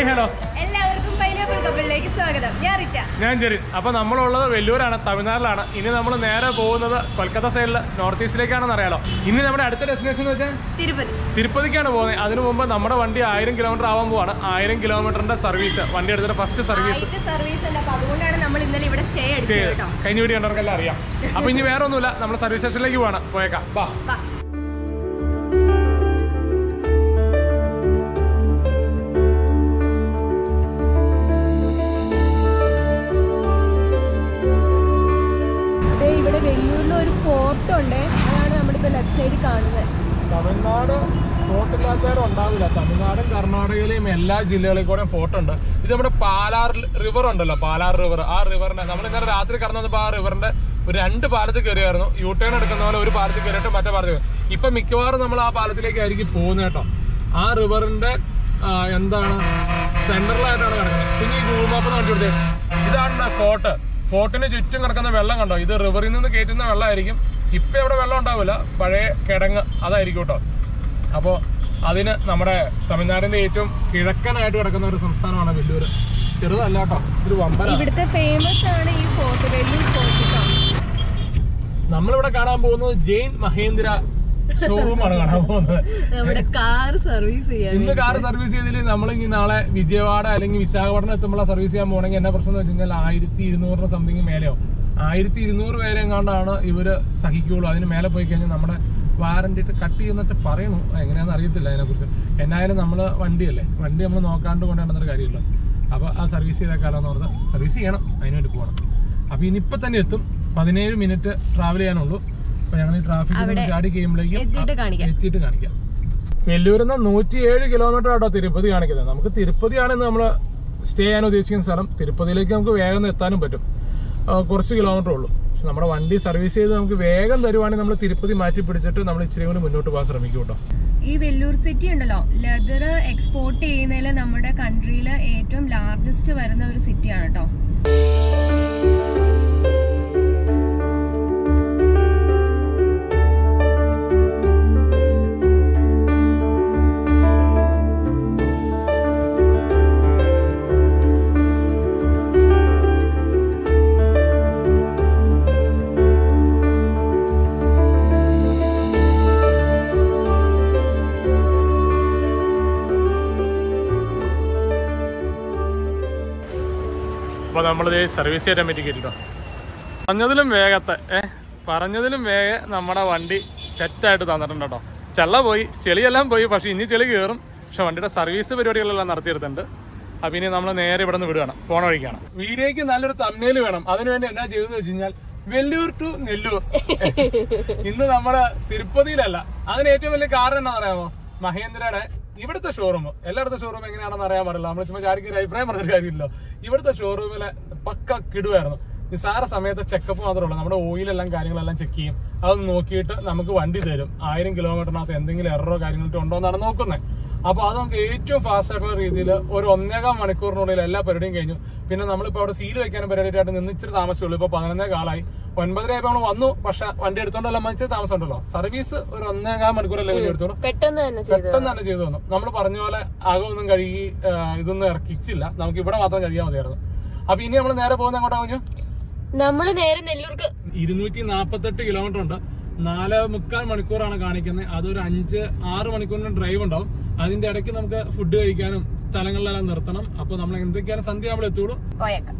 Hi hello എല്ലാവർക്കും pineapple കപ്പിളിലേക്ക് സ്വാഗതം ഞാൻ റിറ്റ ഞാൻ ജെറിൻ അപ്പോൾ നമ്മളുള്ളത് വെല്ലൂരാണ് തമിഴ്നാട്ടിലാണ് ഇനി നമ്മൾ നേരെ പോകുന്നത് കൊൽക്കത്ത സൈഡിൽ നോർത്ത് ഈസ്റ്റിലേക്കാണെന്ന് അറിയാലോ ഇനി നമ്മുടെ അടുത്ത ഡെസ്റ്റിനേഷൻ എന്ന് വെച്ചാൽ തിരുപ്പതി തിരുപ്പതിക്കാണ് പോകുന്നത് അതിനു മുമ്പ് നമ്മുടെ വണ്ടി ആയിരം കിലോമീറ്റർ ആവാൻ പോവാണ് ആയിരം കിലോമീറ്ററിന്റെ സർവീസ് വണ്ടി എടുത്തിട്ട് ഫസ്റ്റ് സർവീസ് ആദ്യത്തെ സർവീസ് ഉണ്ട് അപ്പൊ അതുകൊണ്ടാണ് നമ്മൾ ഇന്നലെ ഇവിടെ സ്റ്റേ അടിച്ചത് കേട്ടോ കഴിഞ്ഞ വീഡിയോ കണ്ടവർക്കെല്ലാം അറിയാം അപ്പോൾ ഇനി വേറെ ഒന്നുമില്ല നമ്മൾ സർവീസ് സ്റ്റേഷനിലേക്ക് പോവാണ് പോയേക്കാം ബാ വാ. ദേ ഇവിടെ വെല്ലൂരിൽ ഒരു ഫോർട്ട് ഉണ്ട് അതാണ് നമ്മളിപ്പോ ലെഫ്റ്റ് സൈഡിൽ കാണുന്നത് തമിഴ്നാട് ഫോർട്ടില്ലാത്തവരും ഉണ്ടാവില്ല തമിഴ്നാടും കർണാടകയിലെയും എല്ലാ ജില്ലകളിൽ കൂടെയും ഫോർട്ട് ഉണ്ട് ഇത് നമ്മുടെ പാലാർ റിവർ ഉണ്ടല്ലോ പാലാർ റിവർ ആ റിവറിന്റെ നമ്മൾ ഇന്നലെ രാത്രി കടന്നു വന്നപ്പോൾ ആ റിവറിന്റെ ഒരു രണ്ട് പാലത്തിൽ കയറിയായിരുന്നു യു ടേൺ എടുക്കുന്ന പോലെ ഒരു പാലത്തിൽ കയറിയിട്ട് മറ്റേ പാലത്തിൽ കയറി. ഇപ്പൊ മിക്കവാറും നമ്മൾ ആ പാലത്തിലേക്കായിരിക്കും പോകുന്നത് കേട്ടോ ആ റിവറിന്റെ എന്താണ് സെന്ററിലായിട്ടാണ് കിടക്കുന്നത് പിന്നെ ഈ ഗൂഗിൾ മാപ്പ് കാണിച്ചു കൊടുത്തേ ഇതാണ് ഫോർട്ട് ഫോർട്ടിന് ചുറ്റും കിടക്കുന്ന വെള്ളം കണ്ടോ ഇത് റിവറിൽ നിന്ന് കയറ്റുന്ന വെള്ളമായിരിക്കും ഇപ്പൊ ഇവിടെ വെള്ളം ഉണ്ടാവില്ല പഴയ കിടങ്ങ് അതായിരിക്കും കേട്ടോ അപ്പോൾ അതിന് നമ്മുടെ തമിഴ്നാടിന്റെ ഏറ്റവും കിഴക്കനായിട്ട് കിടക്കുന്ന ഒരു സംസ്ഥാനമാണ് വെല്ലൂർ ചെറുതല്ല കേട്ടോ ഇച്ചിരി വമ്പനാണ് ഇവിടുത്തെ ഫേമസ് ആണ് ഈ ഫോർട്ട് വെല്ലൂർ ഫോർട്ട് കേട്ടോ നമ്മളിവിടെ കാണാൻ പോകുന്നത് ജെയിൻ മഹേന്ദ്ര ഷോറൂമാണ് കാണാൻ പോകുന്നത് നമ്മുടെ കാർ സർവീസ് ചെയ്യാൻ ഇന്ന് കാർ സർവീസ് ചെയ്തതിൽ നമ്മൾ ഇനി നാളെ വിജയവാഡ അല്ലെങ്കിൽ വിശാഖപട്ടണം എത്തുമ്പോൾ സർവീസ് ചെയ്യാൻ പോകണമെങ്കിൽ എന്നാ പ്രശ്നം എന്ന് വെച്ച് കഴിഞ്ഞാൽ ആയിരത്തി ഇരുന്നൂറിന് സംതിങ് മേലെയോ ആയിരത്തി ഇരുന്നൂറ് പേരെ എങ്ങാണ്ടാണ് ഇവര് സഹിക്കുള്ളൂ അതിന് മേലെ പോയി കഴിഞ്ഞാൽ നമ്മുടെ വാറണ്ടി കട്ട് ചെയ്യുന്നിട്ട് പറയണു എങ്ങനെയാണെന്ന് അറിയത്തില്ല അതിനെക്കുറിച്ച് എന്നായാലും നമ്മൾ വണ്ടിയല്ലേ വണ്ടി നമ്മൾ നോക്കാണ്ട് കൊണ്ട് നടന്നൊരു കാര്യമില്ല അപ്പോൾ ആ സർവീസ് ചെയ്തേക്കാലോന്ന് ഓർത്ത് സർവീസ് ചെയ്യണം അതിന് വേണ്ടി പോകണം അപ്പോൾ ഇനിയിപ്പോൾ തന്നെ എത്തും പതിനേഴ് മിനിറ്റ് ട്രാവൽ ചെയ്യാനുള്ളൂ അപ്പോൾ ഞങ്ങൾ ഈ ട്രാഫിക്കിൽ ചാടി കഴിയുമ്പോഴേക്കും എത്തിയിട്ട് കാണിക്കാം എത്തിയിട്ട് കാണിക്കാം വെല്ലൂരിൽ നിന്ന് നൂറ്റിയേഴ് കിലോമീറ്റർ ആട്ടോ തിരുപ്പതി കാണിക്കുന്നത് നമുക്ക് തിരുപ്പതിയാണ് നമ്മൾ സ്റ്റേ ചെയ്യാൻ ഉദ്ദേശിക്കുന്ന സ്ഥലം തിരുപ്പതിയിലേക്ക് നമുക്ക് വേഗം എത്താനും പറ്റും ആ, കുറച്ച് കിലോമീറ്റർ ഉള്ളൂ പക്ഷെ നമ്മുടെ വണ്ടി സർവീസ് ചെയ്ത് നമുക്ക് വേഗം തരുവാണെങ്കിൽ നമ്മൾ തിരുപ്പതി മാറ്റി പിടിച്ചിട്ട് നമ്മൾ ഇച്ചിരി കൂടി മുന്നോട്ട് പോകാൻ ശ്രമിക്കും കേട്ടോ ഈ വെല്ലൂർ സിറ്റി ഉണ്ടല്ലോ ലെതർ എക്സ്പോർട്ട് ചെയ്യുന്നതിൽ നമ്മുടെ കൺട്രിയിൽ ഏറ്റവും ലാർജസ്റ്റ് വരുന്ന ഒരു സിറ്റിയാണ് കേട്ടോ അപ്പോൾ നമ്മളിത് സർവീസ് ചെയ്യാൻ വേണ്ടി കേട്ടോ പറഞ്ഞതിലും വേഗത്തെ ഏ പറഞ്ഞതിലും വേഗം നമ്മുടെ വണ്ടി സെറ്റായിട്ട് തന്നിട്ടുണ്ട് കേട്ടോ ചെള്ള പോയി ചെളിയെല്ലാം പോയി പക്ഷേ ഇനി ചെളി കയറും പക്ഷെ വണ്ടിയുടെ സർവീസ് പരിപാടികളെല്ലാം നടത്തിയെടുത്തിട്ടുണ്ട് അപ്പം ഇനി നമ്മൾ നേരെ ഇവിടെ നിന്ന് വിടുകയാണ് പോണ വഴിക്കാണ് വീഡിയോയ്ക്ക് നല്ലൊരു തമ്മിൽ വേണം അതിനുവേണ്ടി എന്നാ ചെയ്തെന്ന് വെച്ച് കഴിഞ്ഞാൽ വെല്ലൂർ ടു നെല്ലൂർ ഇന്ന് നമ്മുടെ തിരുപ്പതിയിലല്ല അതിന് ഏറ്റവും വലിയ കാരണം എന്താണെന്ന് അറിയാമോ മഹേന്ദ്രയുടെ ഇവിടുത്തെ ഷോറൂം എല്ലായിടത്തെ ഷോറൂം എങ്ങനെയാണെന്ന് അറിയാൻ പാടില്ല നമ്മൾ ചുമ്മാ ചാരിക്ക് ഒരു അഭിപ്രായം പറഞ്ഞൊരു കാര്യമില്ലല്ലോ ഇവിടുത്തെ ഷോറൂമിലെ പക്ക കിടുവായിരുന്നു നിസ്സാര സമയത്ത് ചെക്കപ്പ് മാത്രമേ ഉള്ളൂ നമ്മുടെ ഓയിലെല്ലാം കാര്യങ്ങളെല്ലാം ചെക്ക് ചെയ്യും അതൊന്ന് നോക്കിയിട്ട് നമുക്ക് വണ്ടി തരും ആയിരം കിലോമീറ്ററിനകത്ത് എന്തെങ്കിലും എററോ കാര്യങ്ങളോ ഉണ്ടോ എന്നാണ് നോക്കുന്നത് അപ്പൊ അത് നമുക്ക് ഏറ്റവും ഫാസ്റ്റ് ആയിട്ടുള്ള രീതിയിൽ ഒരു ഒന്നേകാം മണിക്കൂറിനുള്ളിൽ എല്ലാ പരിപാടിയും കഴിഞ്ഞു പിന്നെ നമ്മളിപ്പോ അവിടെ സീൽ വെക്കാനും പരിപാടിയായിട്ട് നിന്ന് ഇച്ചിരി താമസിച്ചുള്ളൂ ഇപ്പൊ പതിനൊന്നേ കാലായി ഒൻപതര ആയപ്പോൾ നമ്മൾ വന്നു പക്ഷെ വണ്ടി എടുത്തോണ്ടെല്ലാം മനുഷ്യ താമസം ഉണ്ടല്ലോ സർവീസ് ഒരു ഒന്നേകാം മണിക്കൂറല്ലേ വലിയ എടുത്തോളൂ പെട്ടെന്ന് തന്നെ പെട്ടെന്ന് തന്നെ ചെയ്തു തന്നു നമ്മൾ പറഞ്ഞ പോലെ അകമൊന്നും കഴുകി ആ, ഇതൊന്നും ഇറക്കിച്ചില്ല നമുക്ക് ഇവിടെ മാത്രം കഴിയാൻ മതിയായിരുന്നു അപ്പൊ ഇനി നമ്മൾ നേരെ പോകുന്ന അങ്ങോട്ടാ കുഞ്ഞു നമ്മൾ നേരെ നെല്ലൂർക്ക് ഇരുന്നൂറ്റി നാപ്പത്തെട്ട് കിലോമീറ്റർ ഉണ്ട് നാല് മുക്കാൽ മണിക്കൂറാണ് കാണിക്കുന്നത് അതൊരു അഞ്ച് ആറ് മണിക്കൂറിന് ഡ്രൈവ് ഉണ്ടാവും അതിന്റെ ഇടയ്ക്ക് നമുക്ക് ഫുഡ് കഴിക്കാനും സ്ഥലങ്ങളിലെല്ലാം നിർത്തണം അപ്പൊ നമ്മൾ എന്തൊക്കെയാണ് സന്ധ്യ നമ്മൾ എത്തുള്ളൂ പോയേക്കാം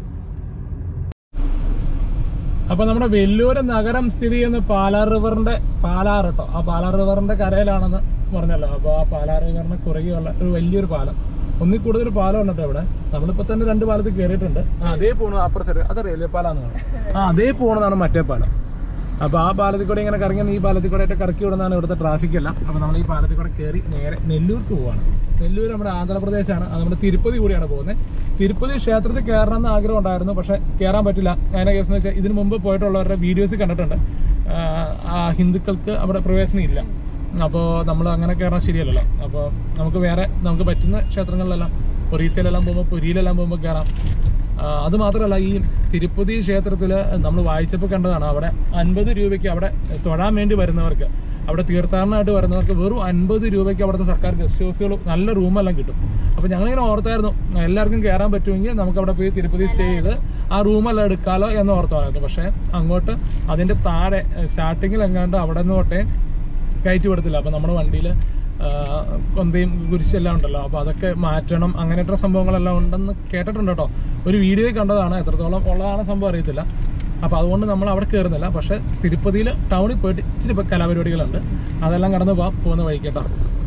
അപ്പൊ നമ്മുടെ വെല്ലൂര് നഗരം സ്ഥിതി ചെയ്യുന്ന പാലാർ റിവറിന്റെ പാലാർ കേട്ടോ ആ പാലാർ റിവറിന്റെ കരയിലാണെന്ന് പറഞ്ഞല്ലോ അപ്പൊ ആ പാലാർ റിവറിന് കുറുകെയുള്ള ഒരു വലിയൊരു പാലം ഒന്നിൽ കൂടുതൽ പാലം ഉണ്ട് കേട്ടോ ഇവിടെ നമ്മളിപ്പോ തന്നെ രണ്ട് പാലത്തിൽ കയറിയിട്ടുണ്ട് ആ അതേ പോണ അപ്പുറ സൈഡ് അത് റെയിൽവേ പാലാന്ന് പറയുന്നത് ആ അതേ പോണതാണ് മറ്റേ പാലം അപ്പൊ ആ പാലത്തിൽ കൂടെ ഇങ്ങനെ കറങ്ങി ഈ പാലത്തിൽ കൂടെ ആയിട്ട് കറക്കി വിടുന്നതാണ് ഇവിടുത്തെ ട്രാഫിക് എല്ലാം അപ്പൊ നമ്മൾ ഈ പാലത്തിൽ കൂടെ കയറി നേരെ നെല്ലൂർക്ക് പോവാണ് നെല്ലൂർ നമ്മുടെ ആന്ധ്രാപ്രദേശാണ് അത് നമ്മുടെ തിരുപ്പതി കൂടിയാണ് പോകുന്നത് തിരുപ്പതി ക്ഷേത്രത്തിൽ കയറണം എന്ന് ആഗ്രഹം ഉണ്ടായിരുന്നു പക്ഷെ കയറാൻ പറ്റില്ല അതിന്റെ കേസ് എന്ന് വെച്ചാൽ ഇതിനു മുമ്പ് പോയിട്ടുള്ളവരുടെ വീഡിയോസ് കണ്ടിട്ടുണ്ട് ആ, ആ ഹിന്ദുക്കൾക്ക് അവിടെ പ്രവേശനം ഇല്ല അപ്പോൾ നമ്മൾ അങ്ങനെ കയറാൻ ശരിയല്ലല്ലോ അപ്പോൾ നമുക്ക് വേറെ നമുക്ക് പറ്റുന്ന ക്ഷേത്രങ്ങളിലെല്ലാം ഒറീസയിലെല്ലാം പോകുമ്പോൾ പുരിയിലെല്ലാം പോകുമ്പോൾ കയറാം ആ, അത് മാത്രമല്ല ഈ തിരുപ്പതി ക്ഷേത്രത്തിൽ നമ്മൾ വായിച്ചപ്പോൾ കണ്ടതാണ് അവിടെ അൻപത് രൂപയ്ക്ക് അവിടെ തൊഴാൻ വേണ്ടി വരുന്നവർക്ക് അവിടെ തീർത്ഥാടനമായിട്ട് വരുന്നവർക്ക് വെറും അൻപത് രൂപയ്ക്ക് അവിടുത്തെ സർക്കാർ ഗസ്റ്റ് ഹൗസുകൾ നല്ല റൂമെല്ലാം കിട്ടും അപ്പോൾ ഞങ്ങളിങ്ങനെ ഓർത്തായിരുന്നു എല്ലാവർക്കും കയറാൻ പറ്റുമെങ്കിൽ നമുക്ക് അവിടെ പോയി തിരുപ്പതി സ്റ്റേ ചെയ്ത് ആ റൂമെല്ലാം എടുക്കാമല്ലോ എന്ന് ഓർത്തായിരുന്നു പക്ഷേ അങ്ങോട്ട് അതിൻ്റെ താഴെ സ്റ്റാർട്ടിങ്ങിൽ എങ്ങാണ്ട് അവിടെ നിന്ന് തൊട്ടേ കയറ്റി വിടത്തില്ല അപ്പോൾ നമ്മുടെ വണ്ടിയിൽ കൊന്തയും കുരിശെല്ലാം ഉണ്ടല്ലോ അപ്പോൾ അതൊക്കെ മാറ്റണം അങ്ങനെയുള്ള സംഭവങ്ങളെല്ലാം ഉണ്ടെന്ന് കേട്ടിട്ടുണ്ട് കേട്ടോ ഒരു വീഡിയോയിൽ കണ്ടതാണ് എത്രത്തോളം ഉള്ളതാണ് സംഭവം അറിയത്തില്ല അപ്പോൾ അതുകൊണ്ട് നമ്മൾ അവിടെ കയറുന്നില്ല പക്ഷേ തിരുപ്പതിയിൽ ടൗണിൽ പോയിട്ട് ഇച്ചിരി ഇപ്പോൾ കലാപരിപാടികളുണ്ട് അതെല്ലാം കടന്ന് പോവാം പോകുന്ന വഴിക്ക് കേട്ടോ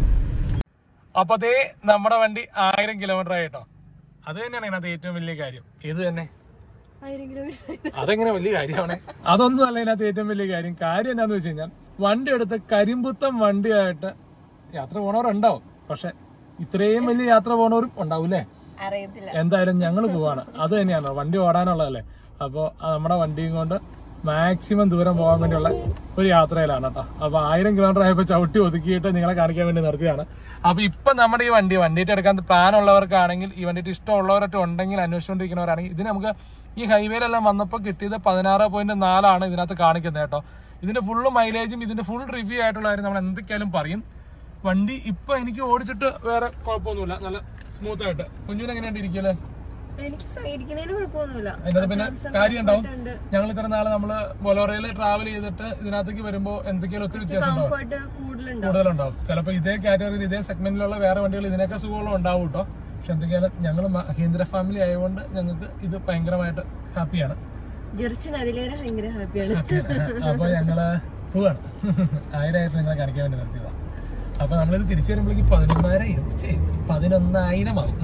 അപ്പോൾ അതേ നമ്മുടെ വണ്ടി ആയിരം കിലോമീറ്റർ ആയിട്ടോ അത് തന്നെയാണ് ഇതിനകത്ത് ഏറ്റവും വലിയ കാര്യം ഇത് തന്നെ ആയിരം കിലോമീറ്റർ അതെങ്ങനെ വലിയ കാര്യമാണ് അതൊന്നും അല്ല ഇതിനകത്ത് ഏറ്റവും വലിയ കാര്യം കാര്യം എന്താന്ന് വെച്ച് കഴിഞ്ഞാൽ വണ്ടി എടുത്ത് കരിമ്പുത്തം വണ്ടിയായിട്ട് യാത്ര പോണവരുണ്ടാവും പക്ഷെ ഇത്രയും വലിയ യാത്ര പോണവരും ഉണ്ടാവൂലേ അറിയത്തില്ല എന്തായാലും ഞങ്ങൾ പോവാണ് അത് തന്നെയാണ് വണ്ടി ഓടാനുള്ളതല്ലേ അപ്പോൾ നമ്മുടെ വണ്ടിയും കൊണ്ട് മാക്സിമം ദൂരം പോകാൻ വേണ്ടിയുള്ള ഒരു യാത്രയിലാണ് കേട്ടോ അപ്പോൾ ആയിരം കിലോമീറ്റർ ആയപ്പോൾ ചവിട്ടി ഒതുക്കിയിട്ട് നിങ്ങളെ കാണിക്കാൻ വേണ്ടി നിർത്തിയതാണ് അപ്പോൾ ഇപ്പം നമ്മുടെ ഈ വണ്ടി വണ്ടിയിട്ട് എടുക്കാൻ പ്ലാൻ ഉള്ളവർക്കാണെങ്കിൽ ഈ വണ്ടിയിട്ട് ഇഷ്ടമുള്ളവരൊക്കെ ഉണ്ടെങ്കിൽ അന്വേഷിച്ചുകൊണ്ടിരിക്കുന്നവരാണെങ്കിൽ ഇതിന് നമുക്ക് ഈ ഹൈവേയിലെല്ലാം വന്നപ്പോൾ കിട്ടിയത് പതിനാറ് പോയിന്റ് നാലാണ് ഇതിനകത്ത് കാണിക്കുന്നത് കേട്ടോ ഇതിന്റെ ഫുള്ള് മൈലേജും ഇതിന്റെ ഫുൾ റിവ്യൂ ആയിട്ടുള്ള കാര്യം നമ്മൾ എന്തൊക്കെയാലും പറയും വണ്ടി ഇപ്പൊ എനിക്ക് ഓടിച്ചിട്ട് വേറെ കുഴപ്പമൊന്നുമില്ല നല്ല സ്മൂത്ത് ആയിട്ട് കുഞ്ഞുവിന് എങ്ങനെയുണ്ട് ഇരിക്കല് എനിക്ക് ഇരിക്കണേന് കുഴപ്പമൊന്നുമില്ല അതിനകത്ത് പിന്നെ കാര്യം ഉണ്ടാവും ഞങ്ങൾ ഇത്ര നാളെ നമ്മള് ബൊലോറയിൽ ട്രാവൽ ചെയ്തിട്ട് ഇതിനകത്തേക്ക് വരുമ്പോ എന്തെങ്കിലും ഒത്തിരി വ്യത്യാസം ഉണ്ടാവും കംഫർട്ട് കൂടുതലുണ്ടോ കൂടുതലുണ്ടാവും ചിലപ്പോൾ ഇതേ കാറ്റഗറിയിൽ ഇതേ സെഗ്മെന്റിലുള്ള വേറെ വണ്ടികൾ ഇതിനൊക്കെ സുഖമുള്ള ഉണ്ടാവും കേട്ടോ പക്ഷെ എന്തൊക്കെയാലും ഞങ്ങൾ മഹീന്ദ്ര ഫാമിലി ആയതുകൊണ്ട് ഞങ്ങൾക്ക് ഇത് ഭയങ്കരമായിട്ട് ഹാപ്പിയാണ് ജെർസിന് അതിലേറെ ഭയങ്കര ഹാപ്പിയാണ് അപ്പൊ ഞങ്ങള് പോവാണ് ആയിരമായിട്ട് നിങ്ങളെ കാണിക്കാൻ വേണ്ടി നിർത്തിയതാ അപ്പൊ നമ്മളിത് തിരിച്ചു വരുമ്പോഴേക്ക് പതിനൊന്നായിരം ഛെ, പതിനൊന്നായിരം ആവും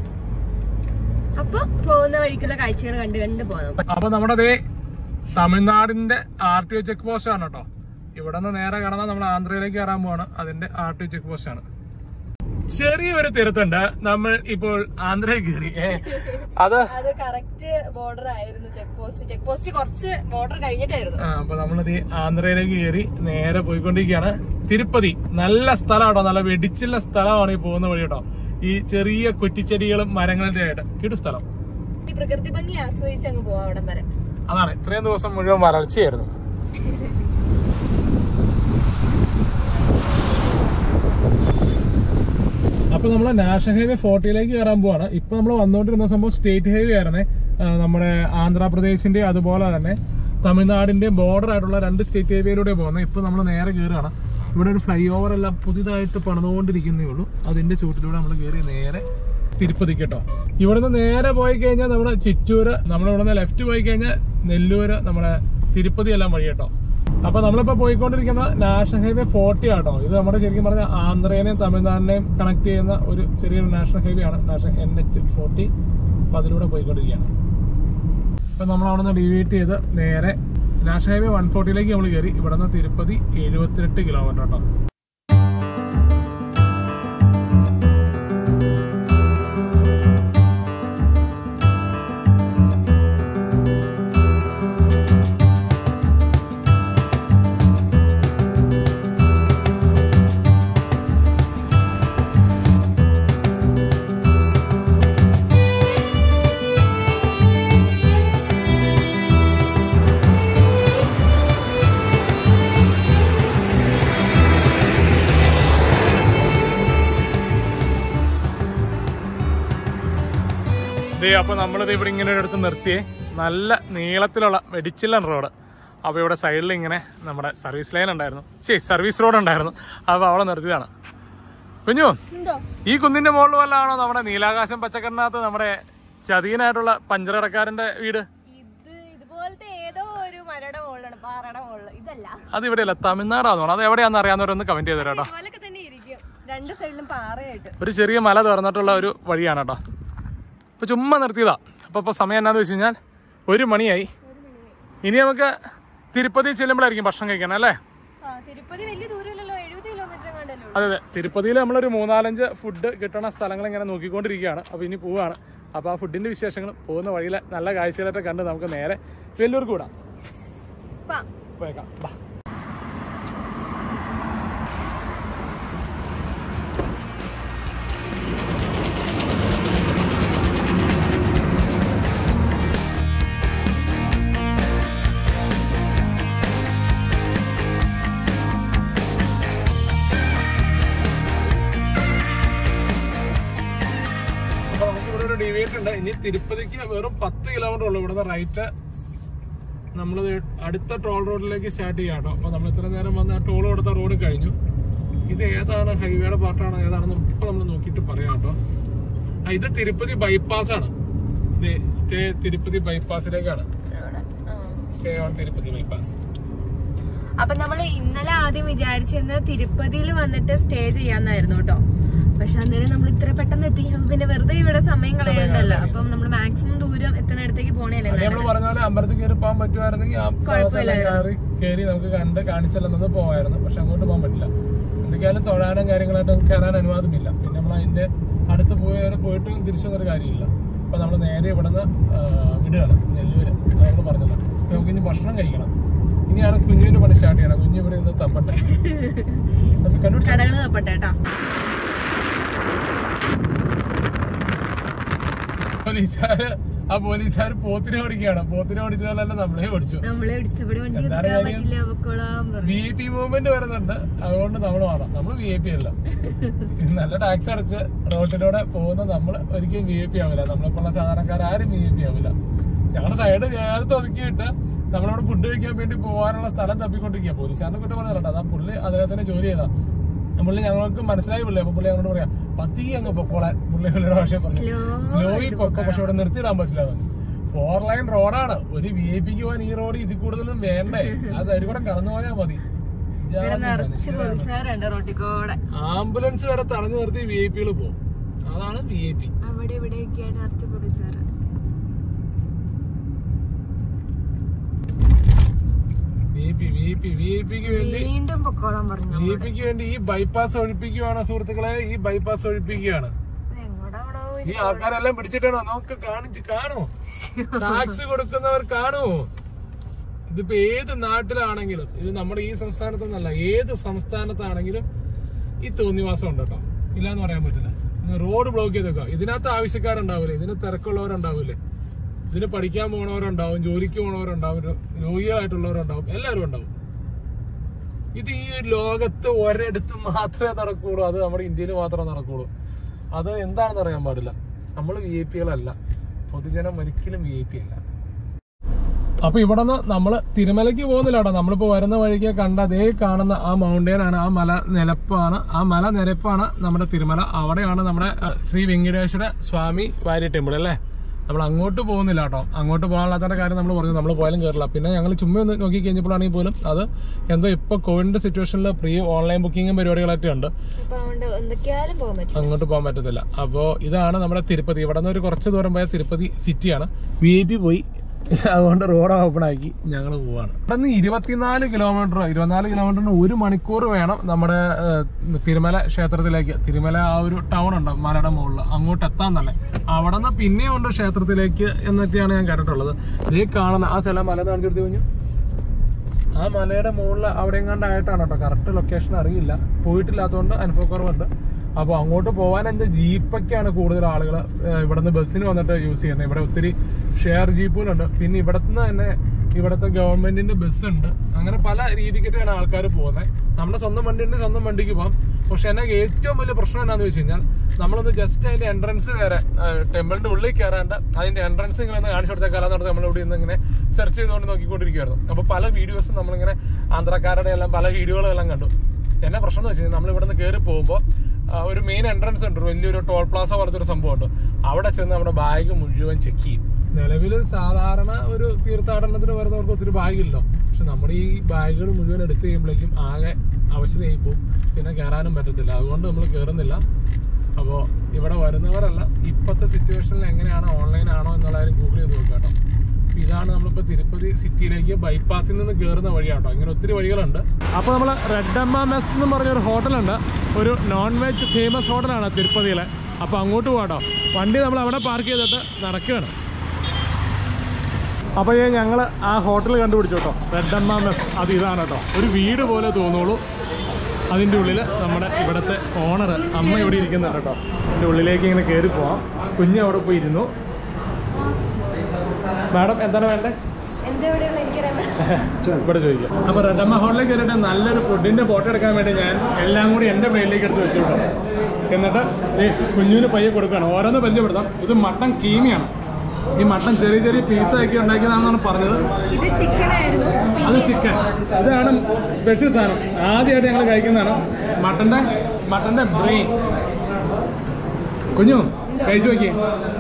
അപ്പൊ പോകുന്ന വഴിക്കുള്ള കാഴ്ചകൾ കണ്ട് കണ്ട് പോകാം അപ്പൊ നമ്മുടെ ദേ തമിഴ്നാടിന്റെ R T O check post ആണ് കേട്ടോ ഇവിടെ നിന്ന് നേരെ കടന്നാൽ നമ്മൾ ആന്ധ്രയിലേക്ക് കയറാൻ പോവാണ് അതിന്റെ R T O check post ആണ് ചെറിയൊരു തിരുത്തുണ്ട് നമ്മൾ ഇപ്പോൾ ആന്ധ്രയിൽ കയറി ഏ, അത് അത് കറക്റ്റ് ബോർഡർ ആയിരുന്നു ചെക്ക് പോസ്റ്റ് ചെക്ക് പോസ്റ്റ് കുറച്ച് ബോർഡർ കഴിഞ്ഞിട്ടായിരുന്നു ആ, അപ്പൊ നമ്മളിത് ആന്ധ്രയിലേക്ക് കയറി നേരെ പോയിക്കൊണ്ടിരിക്കുകയാണ് തിരുപ്പതി നല്ല സ്ഥലമാട്ടോ നല്ല വെടിച്ചുള്ള സ്ഥലമാണ് ഈ പോകുന്ന വഴി കേട്ടോ ഈ ചെറിയ കുറ്റിച്ചെടികളും മരങ്ങളുടെ ആയിട്ട് കിടു സ്ഥലം ഈ പ്രകൃതി ഭംഗി ആസ്വദിച്ച് അങ്ങ് പോവാം അവിടം വരെ അതാണ് ഇത്രയും ദിവസം മുഴുവൻ വരൾച്ചയായിരുന്നു അപ്പൊ നമ്മൾ നാഷണൽ ഹൈവേ ഫോർട്ടിയിലേക്ക് കയറാൻ പോവാണ് ഇപ്പൊ നമ്മൾ വന്നുകൊണ്ടിരുന്ന സംഭവം സ്റ്റേറ്റ് ഹൈവേ ആയിരുന്നേ ആ, നമ്മുടെ ആന്ധ്രാപ്രദേശിന്റെ അതുപോലെ തന്നെ തമിഴ്നാടിന്റെ ബോർഡർ ആയിട്ടുള്ള രണ്ട് സ്റ്റേറ്റ് ഹൈവേയിലൂടെ പോകുന്നത് ഇപ്പൊ നമ്മൾ നേരെ കയറുകയാണ് ഇവിടെ ഒരു ഫ്ലൈ ഓവർ എല്ലാം പുതിയതായിട്ട് പണിതുകൊണ്ടിരിക്കുന്നേ ഉള്ളൂ അതിന്റെ ചൂട്ടിലൂടെ നമ്മൾ കയറി നേരെ തിരുപ്പതി കേട്ടോ ഇവിടുന്ന് നേരെ പോയി കഴിഞ്ഞാൽ നമ്മുടെ ചിറ്റൂര് നമ്മൾ ഇവിടുന്ന് ലെഫ്റ്റ് പോയി കഴിഞ്ഞാൽ നെല്ലൂര് നമ്മുടെ തിരുപ്പതി എല്ലാം വഴി കേട്ടോ അപ്പൊ നമ്മളിപ്പോ പോയിക്കൊണ്ടിരിക്കുന്ന നാഷണൽ ഹൈവേ ഫോർട്ടി ആട്ടോ ഇത് നമ്മുടെ ശരിക്കും പറഞ്ഞ ആന്ധ്രേനെയും തമിഴ്നാടിനെയും കണക്ട് ചെയ്യുന്ന ഒരു ചെറിയൊരു നാഷണൽ ഹൈവേ ആണ് നാഷണൽ എൻ എച്ച് ഫോർട്ടി അപ്പൊ അതിലൂടെ പോയിക്കൊണ്ടിരിക്കുകയാണ് ഇപ്പൊ നമ്മൾ അവിടെ നിന്ന് ഡിവൈറ്റ് ചെയ്ത് നേരെ നാഷണൽ ഹൈവേ വൺ ഫോർട്ടിയിലേക്ക് നമ്മൾ കയറി ഇവിടെ നിന്ന് തിരുപ്പതി എഴുപത്തിയെട്ട് കിലോമീറ്റർ കേട്ടോ ദേ അപ്പോൾ നമ്മളിത് ഇവിടെ ഇങ്ങനെ ഒരിടത്ത് നിർത്തിയേ നല്ല നീളത്തിലുള്ള വെടിച്ചില്ലൻ റോഡ് അപ്പോൾ ഇവിടെ സൈഡിൽ ഇങ്ങനെ നമ്മുടെ സർവീസ് ലൈൻ ഉണ്ടായിരുന്നു ശരി സർവീസ് റോഡ് ഉണ്ടായിരുന്നു അപ്പോൾ അവിടെ നിർത്തിയതാണ് കുഞ്ഞു എന്തോ ഈ കുന്നിന്റെ മുകളിൽ വല്ലതാണോ നമ്മുടെ നീലാകാശം പച്ചക്കറിനകത്ത് നമ്മുടെ ചതീനായിട്ടുള്ള പഞ്ചറടക്കാരന്റെ വീട് ഇത് ഇതുപോലത്തെ ഏതോ ഒരു മലയുടെ മുകളിലാണ് പാറയുടെ മുകളിൽ ഇതല്ല അത് ഇവിടെയല്ല തമിഴ്നാടാന്ന് തോന്നുന്നു അത് എവിടെയാണെന്ന് അറിയാവുന്നവരൊന്ന് കമന്റ് ചെയ്ത് തരാം കേട്ടോ ഇതുപോലൊക്കെ തന്നെ ഇരിക്കും രണ്ട് സൈഡിലും പാറയായിട്ട് ഒരു ചെറിയ മല തുറന്നിട്ടുള്ള ഒരു വഴിയാണ് കേട്ടോ അപ്പോൾ ചുമ്മാ നിർത്തിയതാ അപ്പോൾ ഇപ്പോൾ സമയം എന്നാന്ന് വെച്ച് കഴിഞ്ഞാൽ ഒരു മണിയായി ഇനി നമുക്ക് തിരുപ്പതി ചെല്ലുമ്പോഴായിരിക്കും ഭക്ഷണം കഴിക്കണം അല്ലേ ആ തിരുപ്പതി വലിയ ദൂരമില്ലല്ലോ എഴുപത് കിലോമീറ്റർ കണ്ടല്ലോ അതെ അതെ തിരുപ്പതിയിൽ നമ്മളൊരു മൂന്നാലഞ്ച് ഫുഡ് കിട്ടണ സ്ഥലങ്ങൾ ഇങ്ങനെ നോക്കിക്കൊണ്ടിരിക്കുകയാണ് അപ്പോൾ ഇനി പോവുകയാണ് അപ്പോൾ ആ ഫുഡിൻ്റെ വിശേഷങ്ങളും പോകുന്ന വഴിയിലെ നല്ല കാഴ്ചകളൊക്കെ കണ്ട് നമുക്ക് നേരെ വെല്ലൂർക്ക് വിടാം പോയേക്കാം ബാ ഡീവിയേറ്റ് ഉണ്ട് ഇനി തിരുപ്പതിക്ക് വെറും പത്ത് കിലോമീറ്റർ ഉള്ളൂ ഇവിടുന്ന് റൈറ്റ് നമ്മൾ അടുത്ത ടോൾ റോഡിലേക്ക് സ്റ്റാർട്ട് ചെയ്യാം കേട്ടോ അപ്പൊ നമ്മൾ ഇത്ര നേരം വന്ന് ആ ടോൾ കൊടുത്ത റോഡ് കഴിഞ്ഞു ഇത് ഏതാണ് ഹൈവേയുടെ പാർട്ടാണ് ഏതാണെന്ന് ഇപ്പൊ നമ്മൾ നോക്കിയിട്ട് പറയാം കേട്ടോ ആ ഇത് തിരുപ്പതി ബൈപ്പാസ് ആണ് ഇത് സ്റ്റേ തിരുപ്പതി ബൈപ്പാസിലേക്കാണ് സ്റ്റേ ഓൺ തിരുപ്പതി ബൈപ്പാസ് അപ്പൊ നമ്മൾ ഇന്നലെ ആദ്യം വിചാരിച്ചിരുന്നത് തിരുപ്പതിയിൽ വന്നിട്ട് സ്റ്റേ ചെയ്യാന്നായിരുന്നു കേട്ടോ പക്ഷെ അന്നേരം നമ്മൾ ഇത്ര പെട്ടെന്ന് എത്തി അപ്പൊ പിന്നെ വെറുതെ ഇവിടെ സമയം കളയണ്ടല്ലോ അപ്പം നമ്മൾ മാക്സിമം ദൂരം എത്തുന്നിടത്തേക്ക് പോണേല്ലേ അത് നമ്മൾ പറഞ്ഞ പോലെ അമ്പലത്തിൽ കയറി പോകാൻ പറ്റുമായിരുന്നെങ്കിൽ ആ ഭാഗത്തെല്ലാം കയറി കയറി നമുക്ക് കണ്ട് കാണിച്ചല്ലെന്നത് പോവായിരുന്നു പക്ഷെ അങ്ങോട്ട് പോകാൻ പറ്റില്ല എന്തൊക്കെയാലും തൊഴാനും കാര്യങ്ങളായിട്ട് നമുക്ക് കയറാൻ അനുവാദമില്ല പിന്നെ നമ്മൾ അതിന്റെ അടുത്ത് പോയി പോയിട്ട് തിരിച്ചു വന്നൊരു കാര്യമില്ല അപ്പൊ നമ്മൾ നേരെ ഇവിടുന്ന് ആ, വിടുകയാണ് നെല്ലൂര് അത് നമ്മൾ പറഞ്ഞല്ലോ അപ്പൊ നമുക്ക് ഇനി ഭക്ഷണം കഴിക്കണം ഇനിയാണ് കുഞ്ഞിന്റെ പണി സ്റ്റാർട്ട് ചെയ്യണം കുഞ്ഞു ഇവിടെ നിന്ന് തപ്പട്ടെ നമുക്ക് കണ്ടുപിടിച്ച കടകൾ തപ്പട്ടെ കേട്ടോ പോലീസുകാര് ആ പോലീസുകാർ പോത്തിനെ ഓടിക്കുകയാണ് പോത്തിനെ ഓടിച്ച പോലെ തന്നെ നമ്മളെ ഓടിച്ചു നമ്മളെ ഇടിച്ചവിടെ വണ്ടി എന്താണ് എടുക്കാൻ കാര്യം? പറ്റില്ല അവക്കോളാൻ പറഞ്ഞു വി ഐ പി മൂവ്മെന്റ് വരുന്നുണ്ട് അതുകൊണ്ട് നമ്മൾ മാറാം നമ്മൾ വി ഐ പി അല്ല നല്ല ടാക്സ് അടച്ച് റോഡിലൂടെ പോകുന്ന നമ്മൾ ഒരിക്കലും വി ഐ പി ആവില്ല നമ്മളിപ്പോൾ സാധാരണക്കാർ ആരും വി ഐ പി ആവില്ല ഞങ്ങളുടെ സൈഡ് നേരത്തെ ഒതുക്കിയിട്ട് നമ്മളവിടെ ഫുഡ് കഴിക്കാൻ വേണ്ടി പോകാനുള്ള സ്ഥലം തപ്പിക്കൊണ്ടിരിക്കുക പോലീസുകാരനെ കുറ്റം പറഞ്ഞല്ലോ അതാ പുള്ളി അദ്ദേഹത്തിന് ജോലി ചെയ്താ പുള്ളി ഞങ്ങൾക്ക് മനസ്സിലായി പുള്ളി അപ്പൊ പുള്ളി ഞങ്ങളോട് പറയാം പതിയെ അങ്ങ് പൊക്കോളാൻ പുള്ളി പുള്ളിയുടെ ഭാഷ പറഞ്ഞു Slow സ്ലോയിൽ പൊക്കോ പക്ഷെ ഇവിടെ നിർത്തിയിടാൻ പറ്റില്ല ഫോർ ലൈൻ റോഡാണ് ഒരു വി ഐ പിക്ക് പോകാൻ ഈ റോഡ് ഇതിൽ കൂടുതലും വേണ്ടേ ആ സൈഡിൽ കൂടെ കടന്നു പോയാൽ മതി ഇവിടെ നിറച്ച് പോലീസുകാരുണ്ട് റോട്ടിൽ കൂടെ ആംബുലൻസ് വരെ തടഞ്ഞു നിർത്തി വി ഐ പികൾ പോകും അതാണ് വി ഐ പി അവിടെ ഇവിടെയൊക്കെയാണ് നിറച്ച് പോലീസുകാർ V I P V I P V I പിക്ക് വേണ്ടി വീണ്ടും പൊക്കോളാൻ പറഞ്ഞു വി ഐ പിക്ക് വേണ്ടി ഈ ബൈപ്പാസ് ഒഴിപ്പിക്കുകയാണ് സുഹൃത്തുക്കളെ ഈ ബൈപ്പാസ് ഒഴിപ്പിക്കുകയാണ് എങ്ങോട്ടാണോ ഈ ആൾക്കാരെല്ലാം പിടിച്ചിട്ടാണോ നമുക്ക് കാണിച്ച് കാണുമോ ടാക്സ് കൊടുക്കുന്നവർ കാണുമോ ഇതിപ്പോ ഏത് നാട്ടിലാണെങ്കിലും ഇത് നമ്മുടെ ഈ സംസ്ഥാനത്തൊന്നല്ല ഏത് സംസ്ഥാനത്താണെങ്കിലും ഈ തോന്നിവാസം ഉണ്ട് കേട്ടോ ഇല്ലാന്ന് പറയാൻ പറ്റില്ല ഇത് റോഡ് ബ്ലോക്ക് ചെയ്തേക്കുക ഇതിനകത്ത് ആവശ്യക്കാരുണ്ടാവില്ലേ ഇതിന് തിരക്കുള്ളവരുണ്ടാവില്ലേ ഇതിന് പഠിക്കാൻ പോണവരുണ്ടാവും ജോലിക്ക് പോണവരുണ്ടാവും രോ- രോഗികളായിട്ടുള്ളവരുണ്ടാവും എല്ലാവരും ഉണ്ടാവും ഇത് ഈ ലോകത്ത് ഒരിടത്ത് മാത്രമേ നടക്കുള്ളൂ അത് നമ്മുടെ ഇന്ത്യയിൽ മാത്രമേ നടക്കുള്ളൂ അത് എന്താണെന്ന് അറിയാൻ പാടില്ല നമ്മൾ വി ഐ പികളല്ല പൊതുജനം ഒരിക്കലും വി ഐ പി അല്ല അപ്പൊ ഇവിടെ നിന്ന് നമ്മൾ തിരുമലയ്ക്ക് പോകുന്നില്ല കേട്ടോ നമ്മളിപ്പോ വരുന്ന വഴിക്ക് കണ്ട അതേ കാണുന്ന ആ മൗണ്ടൈൻ ആണ് ആ മല നിലപ്പാണ് ആ മല നിരപ്പാണ് നമ്മുടെ തിരുമല അവിടെയാണ് നമ്മുടെ അഹ്, ശ്രീ വെങ്കടേശ്വര സ്വാമി വാര്യ ടെമ്പിൾ അല്ലേ നമ്മൾ അങ്ങോട്ട് പോകുന്നില്ല കേട്ടോ അങ്ങോട്ട് പോകാനുള്ളതിന്റെ കാര്യം നമ്മൾ പറഞ്ഞു നമ്മൾ പോയാലും കയറില്ല പിന്നെ ഞങ്ങൾ ചുമ്മാ ഒന്ന് നോക്കി കഴിഞ്ഞപ്പോഴാണെങ്കിൽ പോലും അത് എന്തോ ഇപ്പൊ കോവിഡിന്റെ സിറ്റുവേഷനിൽ പ്രീ ഓൺലൈൻ ബുക്കിങ്ങും പരിപാടികളൊക്കെ ഉണ്ട് അപ്പൊ അതുകൊണ്ട് എന്തൊക്കെയാലും പോകാൻ പറ്റും അങ്ങോട്ട് പോകാൻ പറ്റത്തില്ല അപ്പോൾ ഇതാണ് നമ്മുടെ തിരുപ്പതി ഇവിടെ നിന്ന് ഒരു കുറച്ച് ദൂരം പോയ തിരുപ്പതി സിറ്റിയാണ് വി ഐ പി പോയി അതുകൊണ്ട് റോഡ് ഓപ്പൺ ആക്കി ഞങ്ങൾ പോവാണ് ഇവിടെ നിന്ന് ഇരുപത്തിനാല് കിലോമീറ്റർ ഇരുപത്തിനാല് കിലോമീറ്ററിന് ഒരു മണിക്കൂർ വേണം നമ്മുടെ ഏഹ്, തിരുമല ക്ഷേത്രത്തിലേക്ക് തിരുമല ആ ഒരു ടൗൺ ഉണ്ട് മലയുടെ മുകളിൽ അങ്ങോട്ട് എത്താൻ തന്നെ അവിടെ നിന്ന് പിന്നെയും ഉണ്ട് ക്ഷേത്രത്തിലേക്ക് എന്നൊക്കെയാണ് ഞാൻ കേട്ടിട്ടുള്ളത് ഈ കാണുന്ന ആ സ്ഥലം മല കാണിച്ചെടുത്ത് കഴിഞ്ഞു ആ മലയുടെ മുകളിൽ അവിടെ എങ്ങാണ്ടായിട്ടാണ് കേട്ടോ കറക്റ്റ് ലൊക്കേഷൻ അറിയില്ല പോയിട്ടില്ലാത്തതുകൊണ്ട് അനുഭവക്കുറവുണ്ട് അപ്പോൾ അങ്ങോട്ട് പോകാൻ എന്താ ജീപ്പൊക്കെയാണ് കൂടുതൽ ആളുകൾ ഇവിടുന്ന് ബസ്സിന് വന്നിട്ട് യൂസ് ചെയ്യുന്നത് ഇവിടെ ഒത്തിരി ഷെയർ ജീപ്പുകളുണ്ട് പിന്നെ ഇവിടുന്ന് തന്നെ ഇവിടുത്തെ ഗവൺമെന്റിന്റെ ബസ് ഉണ്ട് അങ്ങനെ പല രീതിക്കൊക്കെയാണ് ആൾക്കാർ പോകുന്നത് നമ്മുടെ സ്വന്തം വണ്ടി ഉണ്ട് സ്വന്തം വണ്ടിക്ക് പോകാം പക്ഷെ എന്നെ ഏറ്റവും വലിയ പ്രശ്നം എന്താണെന്ന് വെച്ച് കഴിഞ്ഞാൽ നമ്മളൊന്ന് ജസ്റ്റ് അതിന്റെ എൻട്രൻസ് വരെ ടെമ്പിളിന്റെ ഉള്ളിൽ കയറാണ്ട് അതിന്റെ എൻട്രൻസ് ഇങ്ങനെ ഒന്ന് കാണിച്ചു കൊടുത്തേക്കാലം നടത്തി നമ്മൾ ഇവിടെ നിന്ന് ഇങ്ങനെ സെർച്ച് ചെയ്തുകൊണ്ട് നോക്കിക്കൊണ്ടിരിക്കുവായിരുന്നു അപ്പോൾ പല വീഡിയോസും നമ്മളിങ്ങനെ ആന്ധ്രക്കാരുടെ എല്ലാം പല വീഡിയോകളെല്ലാം കണ്ടു എന്നെ പ്രശ്നം എന്ന് വെച്ച് കഴിഞ്ഞാൽ നമ്മൾ ഇവിടെ നിന്ന് കയറി പോകുമ്പോൾ ഒരു മെയിൻ എൻട്രൻസ് ഉണ്ട് ഒരു വലിയൊരു ടോൾ പ്ലാസ പോലത്തെ ഒരു സംഭവമുണ്ട് അവിടെ ചെന്ന് നമ്മുടെ ബാഗ് മുഴുവൻ ചെക്ക് ചെയ്യും നിലവിൽ സാധാരണ ഒരു തീർത്ഥാടനത്തിന് വരുന്നവർക്ക് ഒത്തിരി ബാഗില്ലല്ലോ പക്ഷെ നമ്മുടെ ഈ ബാഗുകൾ മുഴുവൻ എടുത്തു കഴിയുമ്പോഴേക്കും ആകെ അവശതയായി പോകും പിന്നെ കയറാനും പറ്റത്തില്ല അതുകൊണ്ട് നമ്മൾ കയറുന്നില്ല അപ്പോൾ ഇവിടെ വരുന്നവരല്ല ഇപ്പോഴത്തെ സിറ്റുവേഷനിൽ എങ്ങനെയാണ് ഓൺലൈൻ ആണോ എന്നുള്ള കാര്യം ഗൂഗിൾ ചെയ്ത് നോക്കുക കേട്ടോ അപ്പൊ ഇതാണ് നമ്മളിപ്പോൾ തിരുപ്പതി സിറ്റിയിലേക്ക് ബൈപ്പാസിൽ നിന്ന് കയറുന്ന വഴിയാട്ടോ ഇങ്ങനെ ഒത്തിരി വഴികളുണ്ട് അപ്പോൾ നമ്മൾ റെഡ് അമ്മ മെസ് എന്ന് പറഞ്ഞൊരു ഹോട്ടലുണ്ട് ഒരു നോൺ വെജ് ഫേമസ് ഹോട്ടലാണ് തിരുപ്പതിയിലെ അപ്പോൾ അങ്ങോട്ട് പോകാട്ടോ വണ്ടി നമ്മൾ അവിടെ പാർക്ക് ചെയ്തിട്ട് നടക്കുകയാണ് അപ്പോൾ ഞങ്ങൾ ആ ഹോട്ടൽ കണ്ടുപിടിച്ചു കേട്ടോ റെഡ് അമ്മ മെസ് അത് ഇതാണ് കേട്ടോ ഒരു വീട് പോലെ തോന്നുള്ളൂ അതിൻ്റെ ഉള്ളിൽ നമ്മുടെ ഇവിടുത്തെ ഓണർ അമ്മ ഇവിടെ ഇരിക്കുന്നുണ്ട് കേട്ടോ അതിൻ്റെ ഉള്ളിലേക്ക് ഇങ്ങനെ കയറി പോവാം കുഞ്ഞ് അവിടെ പോയി ഇരുന്നു മാഡം എന്താണ് വേണ്ടത് എന്റെ എവിടെയുള്ള എനിക്കറിയാൻ പറ്റും ഇവിടെ ചോദിക്കാം അപ്പോൾ റെഡമ്മ ഹോട്ടലിൽ കയറിയിട്ട് നല്ലൊരു ഫുഡിൻ്റെ ഫോട്ടോ എടുക്കാൻ വേണ്ടി ഞാൻ എല്ലാം കൂടി എൻ്റെ പ്ലേറ്റിലേക്ക് എടുത്ത് വെച്ചു കേട്ടോ എന്നിട്ട് ഈ കുഞ്ഞിന് പയ്യെ കൊടുക്കുകയാണ് ഓരോന്ന് പരിചയപ്പെടുത്താം ഇത് മട്ടൻ കീമിയാണ് ഈ മട്ടൻ ചെറിയ ചെറിയ പീസാക്കി ഉണ്ടാക്കിയതാണെന്നാണ് പറഞ്ഞത് ഇത് ചിക്കൻ ആയിരുന്നു അത് ചിക്കൻ ഇതാണ് സ്പെഷ്യൽ സാധനം ആദ്യമായിട്ട് ഞങ്ങൾ കഴിക്കുന്നതാണ് മട്ടൻ്റെ മട്ടൻ്റെ ബ്രെയിൻ കുഞ്ഞു കഴിച്ചു നോക്കിയേ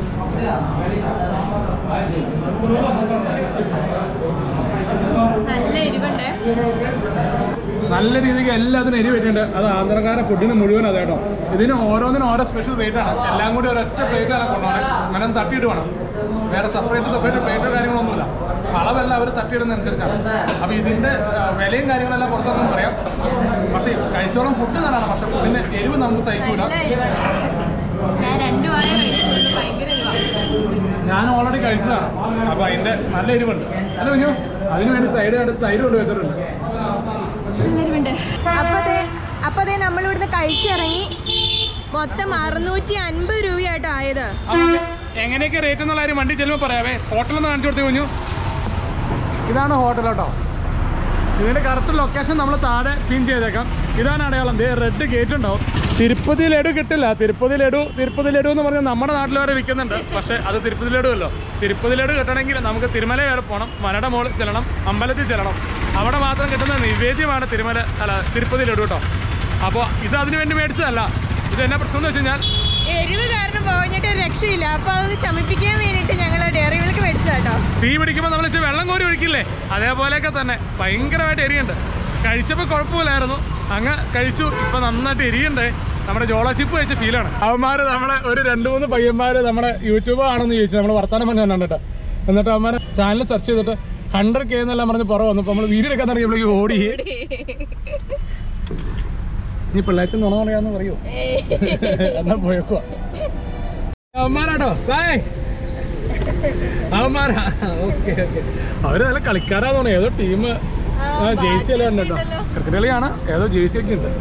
നല്ല എരിവുണ്ട് നല്ല രീതിക്ക് എല്ലാത്തിനും എരി വെച്ചിട്ടുണ്ട് അത് ആന്ധ്രക്കാരെ ഫുഡിന് മുഴുവൻ അതെ കേട്ടോ ഇതിന് ഓരോന്നിനും ഓരോ സ്പെഷ്യൽ റേറ്റ് ആണ് എല്ലാം കൂടി ഒരൊറ്റ പ്ലേറ്റ് ആണ് കൊണ്ടുപോകണം അങ്ങനെ ഒന്ന് തട്ടിയിട്ട് വേണം വേറെ സെപ്പറേറ്റ് സെപ്പറേറ്റ് പ്ലേറ്റോ കാര്യങ്ങളൊന്നുമില്ല അളവെല്ലാം അവർ തട്ടിയിടുന്നതനുസരിച്ചാണ് അപ്പോൾ ഇതിൻ്റെ ആ, വിലയും കാര്യങ്ങളെല്ലാം പുറത്തൊന്നും പറയാം പക്ഷേ കഴിച്ചോളം ഫുഡ് നല്ലതാണ് പക്ഷേ ഫുഡിൻ്റെ എരിവ് നമുക്ക് സഹിക്കൂല നല്ല എരിവാണ് ഞാൻ രണ്ടു വാരം കഴിച്ചിട്ടുണ്ട് ഭയങ്കര എരിവാണ് ഞാൻ ഓൾറെഡി കഴിച്ചതാണ് അപ്പോൾ അതിൻ്റെ നല്ല എരിവുണ്ട് അല്ല കുഞ്ഞു അതിന് വേണ്ടി സൈഡ് അടുത്ത് തൈര് കൊണ്ട് വെച്ചിട്ടുണ്ട് നല്ല എരിവുണ്ട് അപ്പൊ ദേ അപ്പൊ ദേ നമ്മൾ ഇവിടുന്ന് കഴിച്ചിറങ്ങി മൊത്തം അറുന്നൂറ്റി അൻപത് രൂപയായിട്ട് ആയത് അപ്പൊ എങ്ങനെയൊക്കെ റേറ്റ് എന്നുള്ള കാര്യം വണ്ടി ചെല്ലുമ്പോൾ പറയാവേ ഹോട്ടലൊന്ന് കാണിച്ചു കൊടുത്തു കുഞ്ഞു ഇതാണ് ഹോട്ടൽ കേട്ടോ ഇതിന്റെ കറക്റ്റ് ലൊക്കേഷൻ നമ്മൾ താഴെ പിൻ ചെയ്തേക്കാം ഇതാണ് അടയാളം ദേ റെഡ് ഗേറ്റ് ഉണ്ടാവും തിരുപ്പതി ലഡു കിട്ടില്ല തിരുപ്പതി ലഡു തിരുപ്പതി ലഡു എന്ന് പറഞ്ഞാൽ നമ്മുടെ നാട്ടിൽ വരെ വിൽക്കുന്നുണ്ട് പക്ഷേ അത് തിരുപ്പതി ലഡു അല്ലോ തിരുപ്പതി ലഡു കിട്ടണമെങ്കിൽ നമുക്ക് തിരുമല വരെ പോകണം മലയുടെ മുകളിൽ ചെല്ലണം അമ്പലത്തിൽ ചെല്ലണം അവിടെ മാത്രം കിട്ടുന്ന നിവേദ്യമാണ് തിരുമല അല്ല തിരുപ്പതി ലഡു കേട്ടോ അപ്പോൾ ഇത് അതിന് വേണ്ടി മേടിച്ചതല്ല ഇത് എന്നാ പ്രശ്നം എന്ന് വെച്ച് കഴിഞ്ഞാൽ എരിവ് കാരണം പോയിട്ട് രക്ഷയില്ല അപ്പൊ അതൊന്ന് ശമിപ്പിക്കാൻ വേണ്ടിട്ട് ഞങ്ങൾ ഡയറി മിൽക്ക് മേടിച്ചാട്ടോ തീ പിടിക്കുമ്പോൾ നമ്മൾ ഇച്ചിരി വെള്ളം കോരി ഒഴിക്കില്ലേ അതേപോലെയൊക്കെ തന്നെ ഭയങ്കരമായിട്ട് എരിയുണ്ട് കഴിച്ചപ്പോൾ കുഴപ്പമില്ലായിരുന്നു അങ്ങ് കഴിച്ചു ഇപ്പൊ നന്നായിട്ട് എരിയുണ്ടേ നമ്മുടെ ജോളാച്ചിപ്പ് കഴിച്ച ഫീലാണ് അവന്മാര് നമ്മളെ ഒരു രണ്ട് മൂന്ന് പയ്യന്മാര് നമ്മുടെ യൂട്യൂബ് ആണെന്ന് ചോദിച്ചു നമ്മൾ വർത്താനം പറഞ്ഞു കണ്ടിട്ട് എന്നിട്ട് അവന്മാര് ചാനൽ സെർച്ച് ചെയ്തിട്ട് ഹൺഡ്രഡ് കെ എന്നെല്ലാം പറഞ്ഞ് പുറം വന്നു നമ്മൾ വീഡിയോ എടുക്കാൻ തുടങ്ങിയപ്പോഴേക്ക് ഓടി നീ പിള്ളേച്ച നുണ പറയാന്ന് പറയൂ എന്നാ പോയേക്കുവാ അവന്മാരാട്ടോ ബായ് അവന്മാരാ ഓക്കെ ഓക്കെ അവര് നല്ല കളിക്കാരാന്ന് തോന്നുന്നു ഏതോ ടീം ജേഴ്സി എല്ലാം ഉണ്ട് കേട്ടോ ക്രിക്കറ്റ് കളിയാണ് ഏതോ ജേഴ്സി ഒക്കെ ഉണ്ട്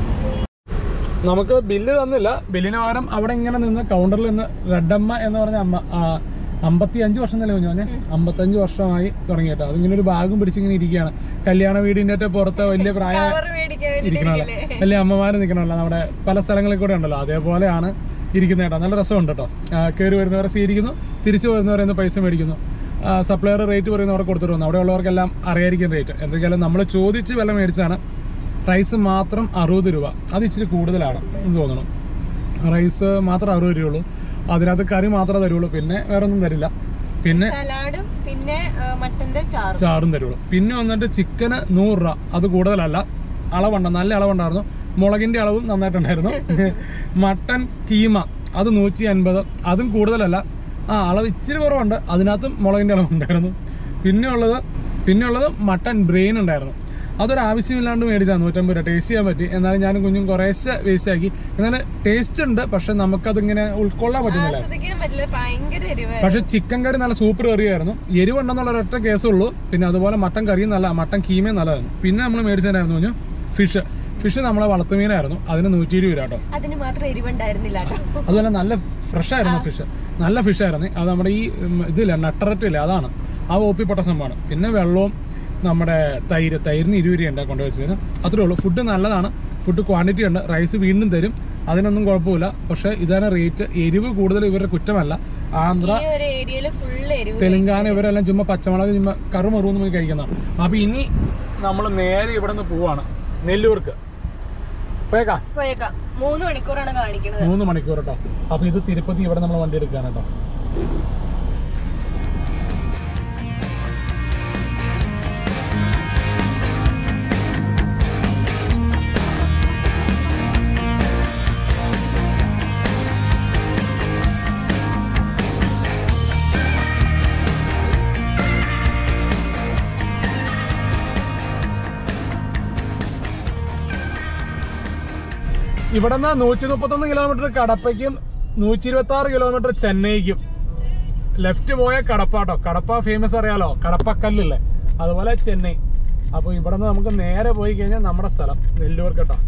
നമുക്ക് ബില്ല് തന്നില്ല ബില്ലിന് പകരം അവിടെ ഇങ്ങനെ നിന്ന് കൗണ്ടറിൽ നിന്ന് റെഡമ്മ എന്ന് പറഞ്ഞ അമ്മ അമ്പത്തി അഞ്ച് വർഷം തന്നെ കുഞ്ഞു പറഞ്ഞേ അമ്പത്തഞ്ച് വർഷമായി തുടങ്ങി കേട്ടോ അതിങ്ങനെ ഒരു ബാഗും പിടിച്ചിങ്ങനെ ഇരിക്കുകയാണ് കല്യാണ വീടിൻ്റെ ഒക്കെ പുറത്ത് വലിയ പ്രായ ഇരിക്കണമല്ലോ വലിയ അമ്മമാർ നിൽക്കണമല്ലോ നമ്മുടെ പല സ്ഥലങ്ങളിൽ കൂടെ ഉണ്ടല്ലോ അതേപോലെയാണ് ഇരിക്കുന്നത് കേട്ടോ നല്ല രസമുണ്ട് കേട്ടോ കയറി വരുന്നവരെ സ്വീകരിക്കുന്നു തിരിച്ചു വരുന്നവരെ നിന്ന് പൈസ മേടിക്കുന്നു സപ്ലയർ റേറ്റ് പറയുന്നവരെ കൊടുത്തിട്ട് വന്നു അവിടെ ഉള്ളവർക്കെല്ലാം അറിയായിരിക്കും റേറ്റ് എന്തൊക്കെയാലും നമ്മൾ ചോദിച്ച് വില മേടിച്ചാണ് റൈസ് മാത്രം അറുപത് രൂപ അത് ഇച്ചിരി കൂടുതലാണ് എന്ന് തോന്നുന്നു റൈസ് മാത്രം അറുപത് രൂപയുള്ളൂ അതിനകത്ത് കറി മാത്രമേ തരുള്ളൂ പിന്നെ വേറെ ഒന്നും തരില്ല പിന്നെ സലാഡും പിന്നെ മട്ടന്റെ ചാറും ചാറും തരുള്ളൂ പിന്നെ വന്നിട്ട് ചിക്കന് നൂറ് രൂപ അത് കൂടുതലല്ല അളവുണ്ട് നല്ല അളവുണ്ടായിരുന്നു മുളകിന്റെ അളവും നന്നായിട്ടുണ്ടായിരുന്നു മട്ടൻ കീമ അത് നൂറ്റി അൻപത് അതും കൂടുതലല്ല ആ അളവ് ഇച്ചിരി കുറവുണ്ട് അതിനകത്തും മുളകിന്റെ അളവുണ്ടായിരുന്നു പിന്നെ ഉള്ളത് പിന്നെ ഉള്ളത് മട്ടൻ ബ്രെയിൻ ഉണ്ടായിരുന്നു അതൊരു ആവശ്യമില്ലാണ്ട് മേടിച്ചാൽ നൂറ്റമ്പത് രൂപ ടേസ്റ്റ് ചെയ്യാൻ പറ്റി എന്നാലും ഞാനും കുഞ്ഞും കുറേശ്ശെ വേസ്റ്റ് ആക്കി എന്നാലും ടേസ്റ്റ് ഉണ്ട് പക്ഷെ നമുക്കതിങ്ങനെ ഉൾക്കൊള്ളാൻ പറ്റുന്നില്ല ആസ്വദിക്കാൻ പറ്റില്ല ഭയങ്കര എരിവ് പക്ഷെ ചിക്കൻ കറി നല്ല സൂപ്പർ കറിയായിരുന്നു എരിവുണ്ടെന്നുള്ള ഒരൊറ്റ കേസേ ഉള്ളൂ പിന്നെ അതുപോലെ മട്ടൻ കറിയും നല്ല മട്ടൻ കീമയും നല്ലതായിരുന്നു പിന്നെ നമ്മൾ മേടിച്ചതായിരുന്നു കുഞ്ഞു ഫിഷ് ഫിഷ് നമ്മളെ വളർത്തുമീനായിരുന്നു അതിന് നൂറ്റി ഇരുപത് രൂപ കേട്ടോ അതിന് മാത്രം എരിവുണ്ടായിരുന്നില്ല കേട്ടോ അതുപോലെ നല്ല ഫ്രഷ് ആയിരുന്നു ഫിഷ് നല്ല ഫിഷ് ആയിരുന്നു അത് നമ്മുടെ ഈ ഉം, ഇതില്ല നട്ടററ്റ് ഇല്ല അതാണ് ആ ഓപ്പിപ്പെട്ട സംഭവമാണ് പിന്നെ വെള്ളവും നമ്മുടെ തൈര് തൈരിന് ഇരുപത് രൂപ ഉണ്ടാക്കി കൊണ്ടുവച്ചതിന് അത്രേ ഉള്ളൂ ഫുഡ് നല്ലതാണ് ഫുഡ് ക്വാണ്ടിറ്റി ഉണ്ട് റൈസ് വീണ്ടും തരും അതിനൊന്നും കുഴപ്പമില്ല പക്ഷേ ഇതാണ് റേറ്റ് എരിവ് കൂടുതൽ ഇവരുടെ കുറ്റമല്ല ആന്ധ്ര ഈ ഒരു ഏരിയയില് ഫുള്ള് എരിവ് തെലുങ്കാന ഇവരെല്ലാം ചുമ്മാ പച്ചമുളക് ചുമ്മാ കറുമറുന്ന് പോയി കഴിക്കുന്ന അപ്പൊ ഇനി നമ്മൾ നേരെ ഇവിടെ നിന്ന് പോവാണ് നെല്ലൂർക്ക് പോയേക്കാം പോയേക്കാം മൂന്ന് മണിക്കൂറാണ് കാണിക്കുന്നത് മൂന്ന് മണിക്കൂർ കേട്ടോ അപ്പൊ ഇത് തിരുപ്പതി ഇവിടെ നമ്മൾ വണ്ടി എടുക്കുകയാണ് കേട്ടോ ഇവിടെ നിന്ന് നൂറ്റി മുപ്പത്തൊന്ന് കിലോമീറ്റർ കടപ്പയ്ക്കും നൂറ്റി ഇരുപത്തി ആറ് കിലോമീറ്റർ ചെന്നൈക്കും ലെഫ്റ്റ് പോയ കടപ്പാട്ടോ കടപ്പ ഫേമസ് അറിയാലോ കടപ്പക്കല്ലില്ലേ അതുപോലെ ചെന്നൈ അപ്പോൾ ഇവിടെ നിന്ന് നമുക്ക് നേരെ പോയി കഴിഞ്ഞാൽ നമ്മുടെ സ്ഥലം നെല്ലൂർ കേട്ടോ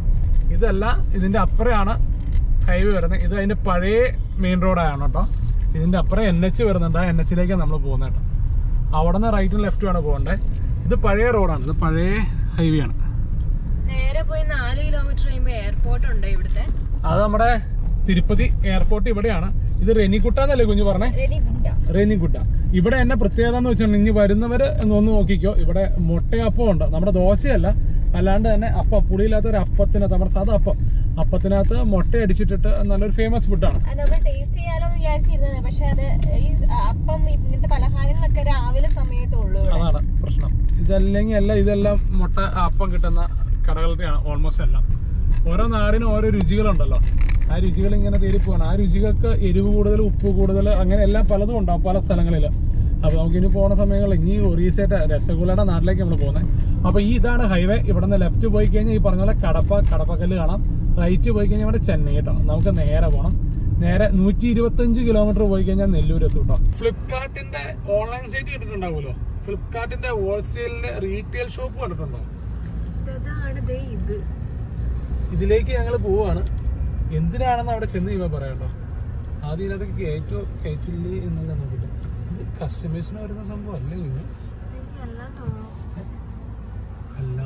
ഇതല്ല ഇതിന്റെ അപ്പുറമാണ് ഹൈവേ വരുന്നത് ഇത് അതിന്റെ പഴയ മെയിൻ റോഡാണ് കേട്ടോ ഇതിന്റെ അപ്പുറം എൻ എച്ച് വരുന്നുണ്ട് ആ എൻ എച്ചിലേക്ക് നമ്മൾ പോകുന്നത് കേട്ടോ അവിടെ നിന്ന് റൈറ്റും ലെഫ്റ്റും ആണ് പോകേണ്ടത് ഇത് പഴയ റോഡാണ് ഇത് പഴയ ഹൈവേ ആണ് നേരെ പോയി നാല് കിലോമീറ്റർ കഴിയുമ്പോ എയർപോർട്ട് ഉണ്ട് ഇവിടുത്തെ അത് നമ്മുടെ തിരുപ്പതി എയർപോർട്ട് ഇവിടെയാണ് ഇത് റെനിക്കുട്ട എന്നല്ലേ കുഞ്ഞു പറഞ്ഞേ രനിഗുണ്ട. റെനിക്കുട്ട ഇവിടെ എന്നെ പ്രത്യേകത എന്ന് വെച്ചിട്ടുണ്ടെങ്കിൽ ഇനി വരുന്നവര് ഒന്ന് നോക്കിക്കോ ഇവിടെ മുട്ടയപ്പം ഉണ്ട് നമ്മുടെ ദോശയല്ല അല്ലാണ്ട് തന്നെ അപ്പം പുളിയില്ലാത്ത ഒരു അപ്പത്തിനകത്ത് നമ്മുടെ സാധാ അപ്പം അപ്പത്തിനകത്ത് മുട്ട അടിച്ചിട്ടിട്ട് നല്ലൊരു ഫേമസ് ഫുഡാണ് അത് നമ്മൾ ടേസ്റ്റ് ചെയ്യാലോ എന്ന് വിചാരിച്ചിരുന്നത് പക്ഷെ അത് ഈ അപ്പം ഇങ്ങനത്തെ പലഹാരങ്ങളൊക്കെ രാവിലെ സമയത്തേ ഉള്ളൂ ഇവിടെ. അതാണ് പ്രശ്നം ഇതല്ലെങ്കിൽ അല്ല ഇതെല്ലാം മുട്ട അപ്പം കിട്ടുന്ന കടകളുടെയാണ് ഓൾമോസ്റ്റ് എല്ലാം ഓരോ നാടിനും ഓരോ രുചികളുണ്ടല്ലോ ആ രുചികൾ ഇങ്ങനെ തേടി പോകണം ആ രുചികൾക്ക് എരിവ് കൂടുതൽ ഉപ്പ് കൂടുതൽ അങ്ങനെ എല്ലാം പലതും ഉണ്ടാവും പല സ്ഥലങ്ങളിൽ അപ്പോൾ നമുക്ക് ഇനി പോകുന്ന സമയങ്ങളിൽ ഇനി ഒറീസയുടെ രസഗുളയുടെ നാട്ടിലേക്ക് നമ്മൾ പോകുന്നത് അപ്പോൾ ഈ ഇതാണ് ഹൈവേ ഇവിടെ നിന്ന് ലെഫ്റ്റ് പോയി കഴിഞ്ഞാൽ ഈ പറഞ്ഞ പോലെ കടപ്പ കടപ്പക്കല്ല് കാണാം റൈറ്റ് പോയി കഴിഞ്ഞാൽ ഇവിടെ ചെന്നൈ കേട്ടോ നമുക്ക് നേരെ പോകണം നേരെ നൂറ്റി ഇരുപത്തഞ്ച് കിലോമീറ്റർ പോയി കഴിഞ്ഞാൽ നെല്ലൂർ എത്തും കേട്ടോ ഫ്ലിപ്കാർട്ടിന്റെ ഓൺലൈൻ സൈറ്റ് കണ്ടിട്ടുണ്ടാവുമല്ലോ ഫ്ലിപ്കാർട്ടിന്റെ ഹോൾസെയിലിന്റെ റീറ്റെയിൽ ഷോപ്പ് കണ്ടിട്ടുണ്ടോ ഇതാണ് ദേ ഇത് ഇതിലേക്ക് ഞങ്ങൾ പോവാണ് എന്തിനാണെന്ന് അവിടെ ചെന്ന് കഴിയുമ്പോൾ പറയാം കേട്ടോ ആദ്യം ഇതിനകത്ത് കയറ്റോ കയറ്റില്ലേ എന്നുള്ള നോക്കിട്ട് ഇത് കസ്റ്റമേഴ്സിന് വരുന്ന സംഭവം അല്ലേ ഇത് എനിക്കെല്ലാം തോന്നുന്നു അല്ല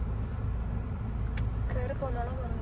കേറി പോന്നോളാം പറഞ്ഞു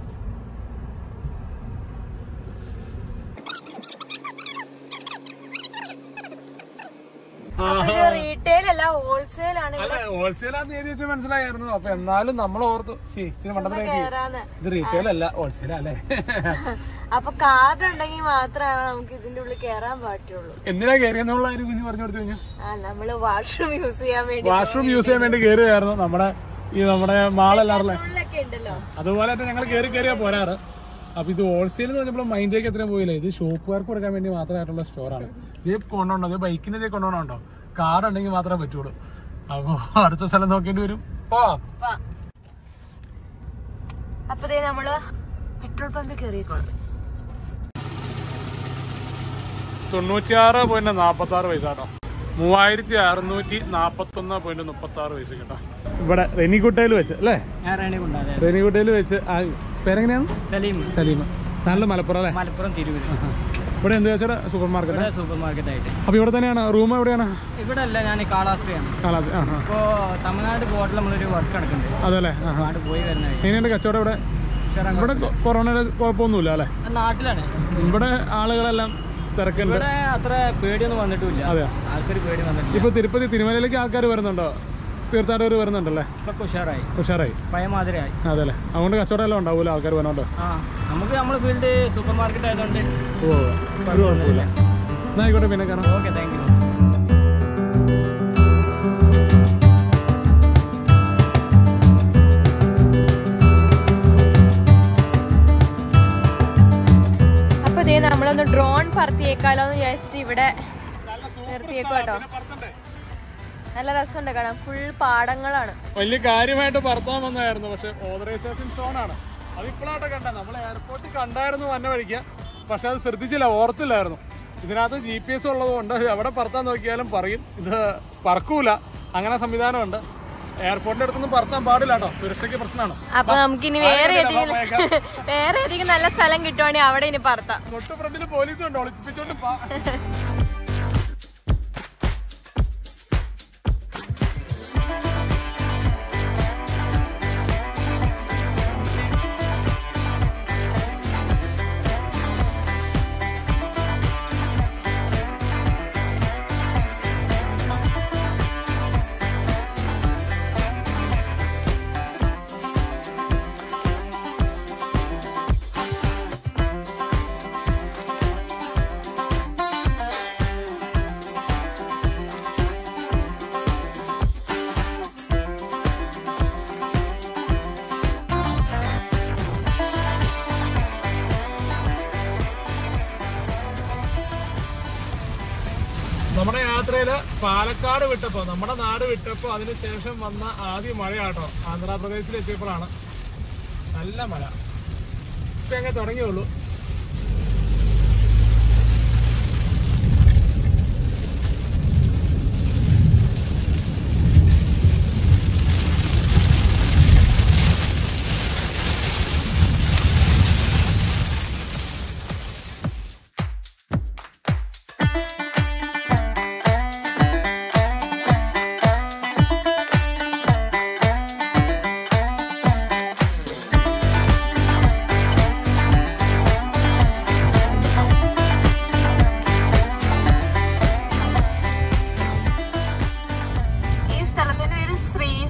റീറ്റെയിൽ അല്ല ഹോൾസെയിൽ ആണ് അല്ല ഹോൾസെയിലാന്ന് എഴുതി വെച്ചാൽ മനസ്സിലായിരുന്നു അപ്പൊ എന്നാലും നമ്മൾ ഓർത്തു ശരി ഇച്ചിരി മണ്ടത്തിലേക്ക് കേറാന്ന് ഇത് റീറ്റെയിൽ അല്ല ഹോൾസെയിൽ അല്ലേ അപ്പൊ കാർഡ് ഉണ്ടെങ്കിൽ മാത്രമാണ് നമുക്ക് ഇതിന്റെ ഉള്ളിൽ കേറാൻ പറ്റുള്ളൂ എന്തിനാ കയറിയെന്നുള്ള കാര്യം കുഞ്ഞു പറഞ്ഞു കൊടുത്തു കഴിഞ്ഞു ആ നമ്മള് വാഷ്റൂം യൂസ് ചെയ്യാൻ വേണ്ടി വാഷ്റൂം യൂസ് ചെയ്യാൻ വേണ്ടി കയറിയായിരുന്നു നമ്മുടെ ഈ നമ്മുടെ മാളെല്ലാറിലെ ഉള്ളിലൊക്കെ ഉണ്ടല്ലോ അതുപോലെ തന്നെ ഞങ്ങൾ കയറി കയറിയാ പോരാറ് അപ്പൊ ഇത് ഹോൾസെയിൽ എന്ന് പറഞ്ഞപ്പോൾ മൈൻഡിലേക്ക് എത്രയും പോയില്ല ഇത് ഷോപ്പുകാർക്ക് കൊടുക്കാൻ വേണ്ടി മാത്രമായിട്ടുള്ള സ്റ്റോറാണ് ഇത് കൊണ്ടുണ്ടോ ഇത് ബൈക്കിന് ഇത് കൊണ്ടുപോകണോ കാർ ഉണ്ടെങ്കിൽ മാത്രമേ പറ്റുള്ളൂ അപ്പൊ അടുത്ത സ്ഥലം നോക്കേണ്ടി വരും ഓ വാ. അപ്പൊ ദേ നമ്മള് പെട്രോൾ പമ്പിൽ കയറിക്കോളും തൊണ്ണൂറ്റിയാറ് പോയിന്റ് നാപ്പത്തി ആറ് പൈസ കേട്ടോ മൂവായിരത്തി അറുന്നൂറ്റി നാപ്പത്തി ഒന്ന് പോയിന്റ് മുപ്പത്തി ആറ് പൈസ കേട്ടോ ഇവിടെ റെനിക്കുട്ടയിൽ വെച്ച് അല്ലേ ഞാൻ റേണിക്കുണ്ട് അതെ റെനിക്കുട്ടയിൽ വെച്ച് ആ പേരെങ്ങനെയാണ് സലീം സലീം നല്ല മലപ്പുറം അല്ലേ മലപ്പുറം തിരുവല്ല ഇവിടെ എന്ത് വെച്ചാൽ സൂപ്പർ മാർക്കറ്റ് ഇവിടെ സൂപ്പർ മാർക്കറ്റ് ആയിട്ട് അപ്പൊ ഇവിടെ തന്നെയാണ് റൂം എവിടെയാണ് ഇവിടെ അല്ല ഞാൻ കാളാശ്രയാണ് കാലാവസ്ഥ ആ ആ ഇപ്പോൾ തമിഴ്നാട് ബോർഡിൽ നമ്മളൊരു വർക്ക് നടക്കുന്നുണ്ട് അതല്ലേ ആ ആ അങ്ങോട്ട് പോയി വരുന്ന വഴി. എങ്ങനെയുണ്ട് കച്ചവടം ഇവിടെ ഉഷാറാണ്. ഇവിടെ കൊ- കൊറോണയുടെ കുഴപ്പമൊന്നുമില്ല അല്ലേ ആ, നാട്ടിലാണ് ഇവിടെ ആളുകളെല്ലാം തിരക്കുണ്ട് ഇവിടെ അത്ര പേടിയൊന്നും വന്നിട്ടില്ല അതെയോ ആൾക്കാർ പേടി വന്നിട്ടില്ല ഇപ്പൊ തിരുപ്പതി തിരുമലയിലേക്ക് ആൾക്കാർ വരുന്നുണ്ടോ തീർത്ഥാടകർ വരുന്നുണ്ടല്ലേ ഇപ്പൊ ഉഷാറായി ഉഷാറായി പഴയ മാതിരിയായി അതെല്ലേ അതുകൊണ്ട് കച്ചവടം എല്ലാം ഉണ്ടാവൂല ആൾക്കാർ വന്നോണ്ട് ആ നമുക്ക് നമ്മുടെ ഫീൽഡ് സൂപ്പർ മാർക്കറ്റ് ആയതുകൊണ്ട് ഓ ഒരു കുഴപ്പമില്ല എന്നാ ആയിക്കോട്ടെ പിന്നെ കാണാം ഓക്കെ താങ്ക് യു അപ്പൊ ഇതേ നമ്മളൊന്ന് ഡ്രോൺ പറത്തിയേക്കാലോ എന്ന് വിചാരിച്ചിട്ട് ഇവിടെ നിർത്തിയേക്കോ കേട്ടോ നല്ല രസമുണ്ട് കാണാൻ ഫുൾ പാടങ്ങളാണ് വലിയ കാര്യമായിട്ട് പറത്താൻ വന്നതായിരുന്നു പക്ഷെ ഓതറൈസേഷൻ സോൺ ആണ് അത് ഇപ്പോഴായിട്ട് കണ്ട നമ്മൾ എയർപോർട്ടിൽ കണ്ടായിരുന്നു വന്ന വഴിക്ക് പക്ഷെ അത് ശ്രദ്ധിച്ചില്ല ഓർത്തില്ലായിരുന്നു ഇതിനകത്ത് ജി പി എസ് ഉള്ളത് കൊണ്ട് എവിടെ പറത്താൻ നോക്കിയാലും പറയും ഇത് പറക്കൂല അങ്ങനെ സംവിധാനമുണ്ട് എയർപോർട്ടിന്റെ അടുത്തൊന്നും പറത്താൻ പാടില്ല കേട്ടോ സുരക്ഷയ്ക്ക് പ്രശ്നമാണ് അപ്പൊ നമുക്ക് ഇനി വേറെ ഏതെങ്കിലും വേറെ ഏതെങ്കിലും നല്ല സ്ഥലം കിട്ടുവാണെങ്കിൽ അവിടെ ഇനി പറത്താം തൊട്ട് ഫ്രണ്ടിൽ പോലീസ് ഉണ്ട് ഒളിപ്പിച്ചോണ്ട് പാ നമ്മുടെ യാത്രയില് പാലക്കാട് വിട്ടപ്പോ നമ്മുടെ നാട് വിട്ടപ്പോ അതിനുശേഷം വന്ന ആദ്യ മഴയാട്ടോ ആന്ധ്രാപ്രദേശിൽ എത്തിയപ്പോഴാണ് നല്ല മഴ ഇപ്പൊ അങ്ങ് തുടങ്ങിയുള്ളൂ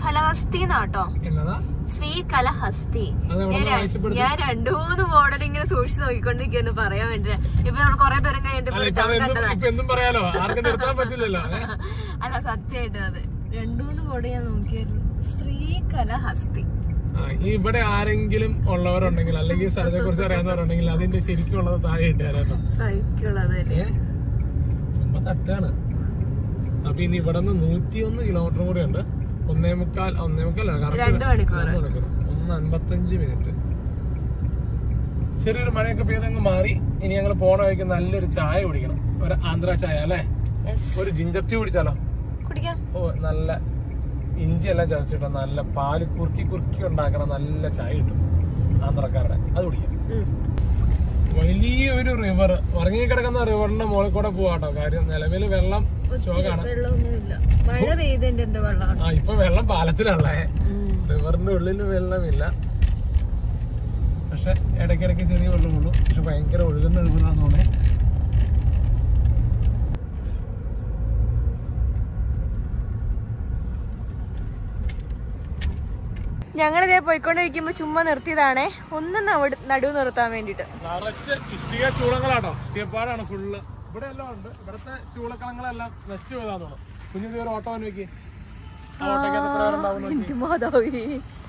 ശ്രീകലഹസ്തി എന്നാട്ടോ എന്നതാ ശ്രീകലഹസ്തി അത് എവിടെ ഞാൻ ര- വായിച്ചപ്പെടുത്തി ഞാൻ രണ്ടു മൂന്ന് മോഡൽ ഇങ്ങനെ സൂക്ഷിച്ച് നോക്കിക്കൊണ്ടിരിക്കുന്നു പറയാൻ വേണ്ടി ഇപ്പൊ നമ്മൾ കൊറേ ദൂരം കഴിഞ്ഞിട്ട് ഇപ്പൊ അല്ല ഒരു ഇപ്പൊ ടൗൺ അതെന്തും കണ്ടതാ ഇപ്പൊ എന്തും പറയാലോ ആർക്കും നിർത്താൻ പറ്റില്ലല്ലോ ഏ? അല്ല സത്യമായിട്ട് അത് രണ്ടു മൂന്ന് കോടി ഞാൻ നോക്കിയായിരുന്നു ശ്രീകലഹസ്തി ആ, ഈ ഇവിടെ ആരെങ്കിലും ഉള്ളവരുണ്ടെങ്കിൽ അല്ലെങ്കിൽ ഈ സ്ഥലത്തെ കുറിച്ച് അറിയാവുന്നവരുണ്ടെങ്കിൽ അതിന്റെ ശരിക്കുള്ളത് താഴെ ഇട്ടുതരാട്ടോ സഹിക്കുള്ളത് ഏ ചുമ്മാ തട്ടാണ് അപ്പൊ ഇനി ഇവിടെ നിന്ന് നൂറ്റിയൊന്ന് കിലോമീറ്റർ കൂടെ ഉണ്ട് ഒന്നേ മുക്കാൽ ഒന്നേ മുക്കാൽ അല്ല, correct രണ്ട് മണിക്കൂർ. രണ്ട് മണിക്കൂർ ഒന്ന് അൻപത്തഞ്ച് മിനിറ്റ് ചെറിയൊരു മഴയൊക്കെ പെയ്തങ്ങ് മാറി ഇനി ഞങ്ങൾ പോണ വഴിക്ക് നല്ലൊരു ചായ കുടിക്കണം ഒരു ആന്ധ്ര ചായ അല്ലേ ഒരു ജിഞ്ചർ ടീ കുടിച്ചാലോ കുടിക്കാം ഓ നല്ല ഇഞ്ചി എല്ലാം ചതച്ചിട്ട് നല്ല പാല് കുറുക്കി കുറുക്കി ഉണ്ടാക്കണ നല്ല ചായ കിട്ടും ആന്ധ്രക്കാരുടെ അത് കുടിക്കാം ഉം. വലിയൊരു റിവർ ഉറങ്ങിക്കിടക്കുന്ന റിവറിന്റെ മുകളിൽ കൂടെ പോവാട്ടോ കാര്യം നിലവിൽ വെള്ളം ശോകാണ് വെള്ളമൊന്നുമില്ല മഴ പെയ്തതിന്റെ എന്തോ വെള്ളമാണ് ആ ഇപ്പൊ വെള്ളം പാലത്തിലുള്ളേ ഉം. റിവറിന്റെ ഉള്ളിൽ വെള്ളമില്ല പക്ഷെ ഇടയ്ക്കിടയ്ക്ക് ചെറിയ വെള്ളമുള്ളൂ പക്ഷെ ഭയങ്കര ഒഴുകുന്ന റിവറാന്ന് തോന്നേ ഞങ്ങളിതേ പോയിക്കൊണ്ടിരിക്കുമ്പോ ചുമ്മാ നിർത്തിയതാണേ ഒന്ന് നവട്- നടുവ് നിർത്താൻ വേണ്ടിട്ട് നിറച്ച് ഇഷ്ടിക ചൂളങ്ങളാട്ടോ ഇഷ്ടികപ്പാടാണ് ഫുള്ള് ഇവിടെ എല്ലാം ഉണ്ട് ഇവിടുത്തെ ചൂളക്കളങ്ങളെല്ലാം നശിച്ചു പോയതാന്ന് തോന്നുന്നു കുഞ്ഞു ഒരു ഓട്ടോ നോക്കി ആ ഓട്ടോക്കകത്ത് എത്ര പേരുണ്ടാവും നോക്കി എന്ത് മാതാവേ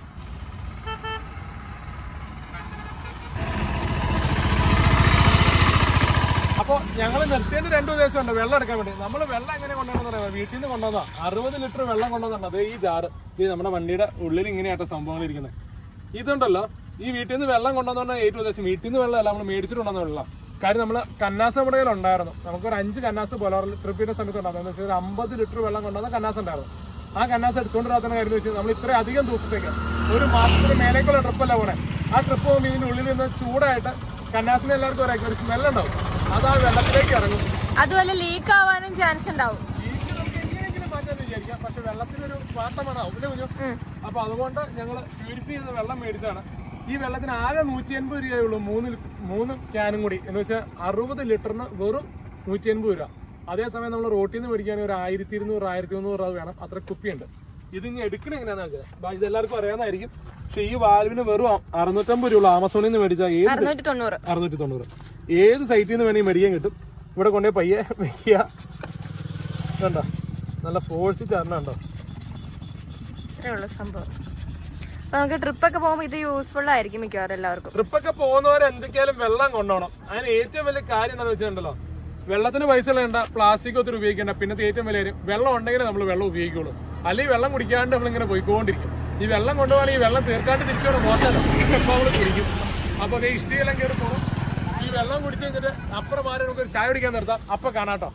അപ്പൊ ഞങ്ങൾ നിർത്തിയതിന് രണ്ടു ഉദ്ദേശമുണ്ട് വെള്ളം എടുക്കാൻ വേണ്ടി നമ്മൾ വെള്ളം എങ്ങനെ കൊണ്ടുവന്നു പറയാം വീട്ടിൽ നിന്ന് കൊണ്ടുവന്നാ അറുപത് ലിറ്റർ വെള്ളം കൊണ്ടുവന്നുണ്ട് അത് ഈ ജാറ് ഈ നമ്മുടെ വണ്ടിയുടെ ഉള്ളിൽ ഇങ്ങനെയാട്ടോ സംഭവങ്ങൾ ഇരിക്കുന്നത് ഇതുണ്ടല്ലോ ഈ വീട്ടിൽ നിന്ന് വെള്ളം കൊണ്ടുവന്ന ഏറ്റവും ഉദ്ദേശം വീട്ടിൽ നിന്ന് വെള്ളമല്ല നമ്മൾ മേടിച്ചിട്ടുണ്ടെന്ന വെള്ളം കാര്യം നമ്മൾ കന്നാസ് നമ്മുടെ കയ്യിൽ ഉണ്ടായിരുന്നു നമുക്കൊരു അഞ്ച് കന്നാസ് പോലാർ ട്രിപ്പിന്റെ സമയത്ത് ഉണ്ടായിരുന്നു എന്ന് വെച്ചാൽ ഒരു അമ്പത് ലിറ്റർ വെള്ളം കൊണ്ടുവന്ന കന്നാസ് ഉണ്ടായിരുന്നു ആ കന്നാസ് എടുത്തുകൊണ്ട് വരാത്തന്നെ കാര്യം വെച്ചാൽ നമ്മൾ ഇത്ര അധികം ദിവസത്തേക്ക് ഒരു മാസത്തിന് മേലേക്കുള്ള ട്രിപ്പല്ല പോണേ ആ ട്രിപ്പ് പോകുമ്പോൾ ഇതിന്റെ ഉള്ളിൽ നിന്ന് ചൂടായിട്ട് കന്നാസിന് എല്ലാവർക്കും ഒരു ഒരു സ്മെൽ ഉണ്ടാവും അത് ആ വെള്ളത്തിലേക്ക് ഇറങ്ങും അതുപോലെ ലീക്ക് ആവാനും ചാൻസ് ഉണ്ടാവും ലീക്ക് നമുക്ക് എങ്ങനെയെങ്കിലും മാറ്റാന്ന് വിചാരിക്കാം പക്ഷെ വെള്ളത്തിനൊരു പാട്ടമാണാവും അല്ലേ കുഞ്ഞു ഉം. അപ്പൊ അതുകൊണ്ട് ഞങ്ങൾ പ്യൂരിഫൈ ചെയ്ത വെള്ളം മേടിച്ചാണ് ഈ വെള്ളത്തിന് ആകെ നൂറ്റി എൺപത് രൂപയേ ഉള്ളൂ മൂന്ന് ലി- മൂന്ന് ക്യാനും കൂടി എന്ന് വെച്ചാൽ അറുപത് ലിറ്ററിന് വെറും നൂറ്റി എൺപത് രൂപ അതേസമയം നമ്മൾ റോട്ടിൽ നിന്ന് മേടിക്കുകയാണെങ്കിൽ ഒരു ആയിരത്തി ഇരുന്നൂറ് ആയിരത്തി മുന്നൂറ് രൂപ വേണം അത്ര കുപ്പിയുണ്ട് ഇത് ഇനി എടുക്കണ എങ്ങനെയാണെന്ന് വെച്ചാൽ ഇത് എല്ലാവർക്കും അറിയാവുന്നതായിരിക്കും പക്ഷെ ഈ വാൽവിന് വെറും അറുന്നൂറ്റമ്പത് രൂപ ആമസോണിൽ നിന്ന് മേടിച്ചാൽ ഏത് അറുന്നൂറ്റി തൊണ്ണൂറ് അറുന്നൂറ്റി തൊണ്ണൂറ് ഏത് സൈറ്റിൽ നിന്ന് വേണമെങ്കിൽ മേടിക്കാൻ കിട്ടും ഇവിടെ കൊണ്ടുപോയി പയ്യെ വെക്കുക കണ്ടോ നല്ല ഫോഴ്സ് ചരണുണ്ടോ ഇത്രേ ഉള്ളൂ സംഭവം അപ്പൊ നമുക്ക് ട്രിപ്പൊക്കെ പോകുമ്പോൾ ഇത് യൂസ്ഫുൾ ആയിരിക്കും മിക്കവാറും എല്ലാവർക്കും ട്രിപ്പൊക്കെ പോകുന്നവർ എന്തൊക്കെയാലും വെള്ളം കൊണ്ടുപോകണം അതിന് ഏറ്റവും വലിയ കാര്യം എന്താണെന്ന് വെച്ചിട്ടുണ്ടല്ലോ വെള്ളത്തിന് പൈസ വേണ്ട പ്ലാസ്റ്റിക് ഒത്തിരി ഉപയോഗിക്കേണ്ട പിന്നത്തെ ഏറ്റവും വലിയ കാര്യം വെള്ളം ഉണ്ടെങ്കിൽ നമ്മൾ വെള്ളം ഉപയോഗിക്കുള്ളൂ അല്ലെങ്കിൽ വെള്ളം കുടിക്കാണ്ട് നമ്മളിങ്ങനെ പോയിക്കൊണ്ടിരിക്കും ഈ വെള്ളം കൊണ്ടുപോകണമെങ്കിൽ ഈ വെള്ളം തീർക്കാണ്ട് തിരിച്ചോടെ മോശമല്ലോ അപ്പൊ നമ്മൾ കുടിക്കും അപ്പൊ ദേ ഇഷ്ടികെല്ലാം കയറി പോകും ഈ വെള്ളം കുടിച്ചു കഴിഞ്ഞിട്ട് അപ്പുറം മാറി നമുക്ക് ഒരു ചായ കുടിക്കാൻ നിർത്താം അപ്പൊ കാണാട്ടോ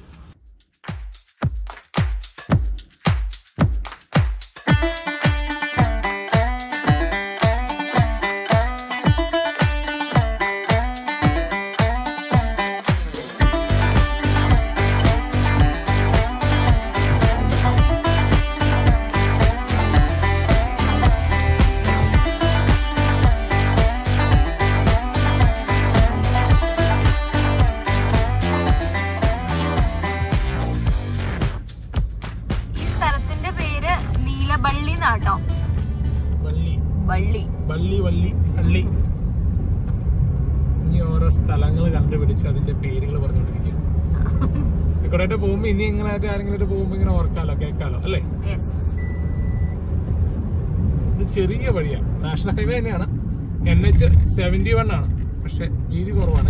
ഈ സ്ഥലത്തിന്റെ പേര് നീലബള്ളി എന്നാട്ടോ വള്ളി വള്ളി വള്ളി വള്ളി വള്ളി ഇനി ഓരോ സ്ഥലങ്ങൾ കണ്ടുപിടിച്ച് അതിന്റെ പേരുകൾ പറഞ്ഞുകൊണ്ടിരിക്കുകയാണ് ഇക്കോട്ടായിട്ട് പോകുമ്പോ ഇനി ഇങ്ങനെ ആയിട്ട് ആരെങ്കിലും പോകുമ്പോ ഇങ്ങനെ ഓർക്കാലോ കേൾക്കാലോ അല്ലേ യെസ് ഇത് ചെറിയ വഴിയാണ് നാഷണൽ ഹൈവേ തന്നെയാണ് എൻ എച്ച് സെവന്റി വൺ ആണ് പക്ഷെ വീതി കുറവാണ്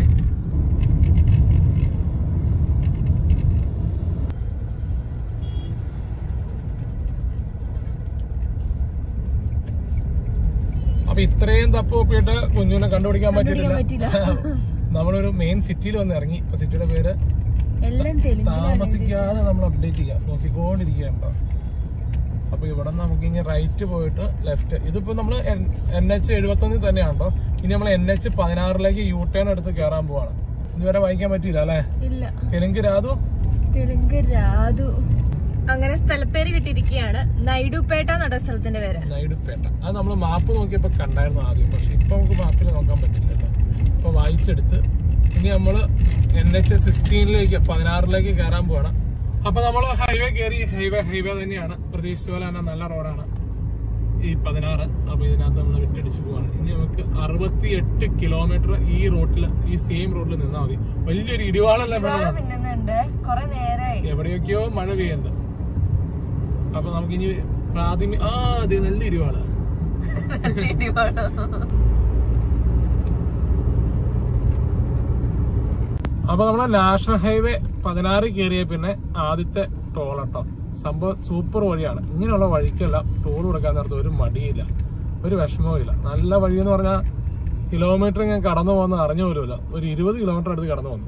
അപ്പൊ ഇത്രയും തപ്പ് ഒപ്പിയിട്ട് കുഞ്ഞുനെ കണ്ടുപിടിക്കാൻ പറ്റിയിട്ടില്ല പറ്റില്ല. നമ്മളൊരു മെയിൻ സിറ്റിയിൽ വന്ന് ഇറങ്ങി ഇപ്പൊ സിറ്റിയുടെ പേര് എല്ലാം തെലുങ്കിലാണ് താമസിക്കാതെ നമ്മൾ അപ്ഡേറ്റ് ചെയ്യാം നോക്കിക്കൊണ്ടിരിക്കുകയുണ്ടോ അപ്പൊ ഇവിടെ നമുക്ക് ഇനി റൈറ്റ് പോയിട്ട് ലെഫ്റ്റ് ഇതിപ്പോ നമ്മൾ എൻ എച്ച് എഴുപത്തൊന്നിൽ തന്നെയാണ് കേട്ടോ ഇനി നമ്മൾ എൻ എച്ച് പതിനാറിലേക്ക് യു ടേൺ എടുത്ത് കയറാൻ പോവാണ് ഇതുവരെ വായിക്കാൻ പറ്റിയില്ല അല്ലെ ഇല്ല തെലുങ്ക് രാതു തെലുങ്ക് രാതു അങ്ങനെ സ്ഥലപ്പേര് കിട്ടിയിരിക്കുകയാണ് നൈഡുപേട്ട എന്ന സ്ഥലത്തിന്റെ പേര് നൈഡുപേട്ട അത് നമ്മൾ മാപ്പ് നോക്കിയപ്പോ കണ്ടായിരുന്നു ആദ്യം പക്ഷെ ഇപ്പൊ നമുക്ക് മാപ്പിൽ നോക്കാൻ പറ്റില്ല കേട്ടോ അപ്പൊ വായിച്ചെടുത്ത് ഇനി നമ്മൾ എൻ എച്ച് സിക്സ്റ്റീനിലേക്ക് പതിനാറിലേക്ക് കയറാൻ പോവാണ് അപ്പൊ നമ്മൾ ഹൈവേ കയറി ഹൈവേ ഹൈവേ തന്നെയാണ് പ്രതീക്ഷിച്ച പോലെ തന്നെ നല്ല റോഡാണ് ഈ പതിനാറ് അപ്പൊ ഇതിനകത്ത് നമ്മൾ വിട്ടടിച്ച് പോവാണ് ഇനി നമുക്ക് അറുപത്തി എട്ട് കിലോമീറ്റർ ഈ റോട്ടിൽ ഈ സെയിം റോഡിൽ നിന്നാൽ മതി വലിയൊരു ഇടിവാളല്ല ഇതാണ് പിന്നുണ്ട് കൊറേ നേരായി എവിടെയൊക്കെയോ മഴ പെയ്യുന്നുണ്ട് അപ്പൊ നമുക്ക് ഇനി പ്രാഥമിക ആ അതെ നല്ല ഇടിവാള നല്ല ഇടിവാണ്. അപ്പൊ നമ്മളെ നാഷണൽ ഹൈവേ പതിനാറ് കയറിയ പിന്നെ ആദ്യത്തെ ടോൾ കേട്ടോ സംഭവം സൂപ്പർ വഴിയാണ് ഇങ്ങനെയുള്ള വഴിക്കല്ല ടോൾ കൊടുക്കാൻ നേരത്തെ ഒരു മടിയില്ല ഒരു വിഷമവും ഇല്ല നല്ല വഴി എന്ന് പറഞ്ഞാൽ കിലോമീറ്റർ ഞാൻ കടന്നു പോകുന്ന അറിഞ്ഞു പോലുമില്ല ഒരു ഇരുപത് കിലോമീറ്റർ അടുത്ത് കടന്നു വന്നു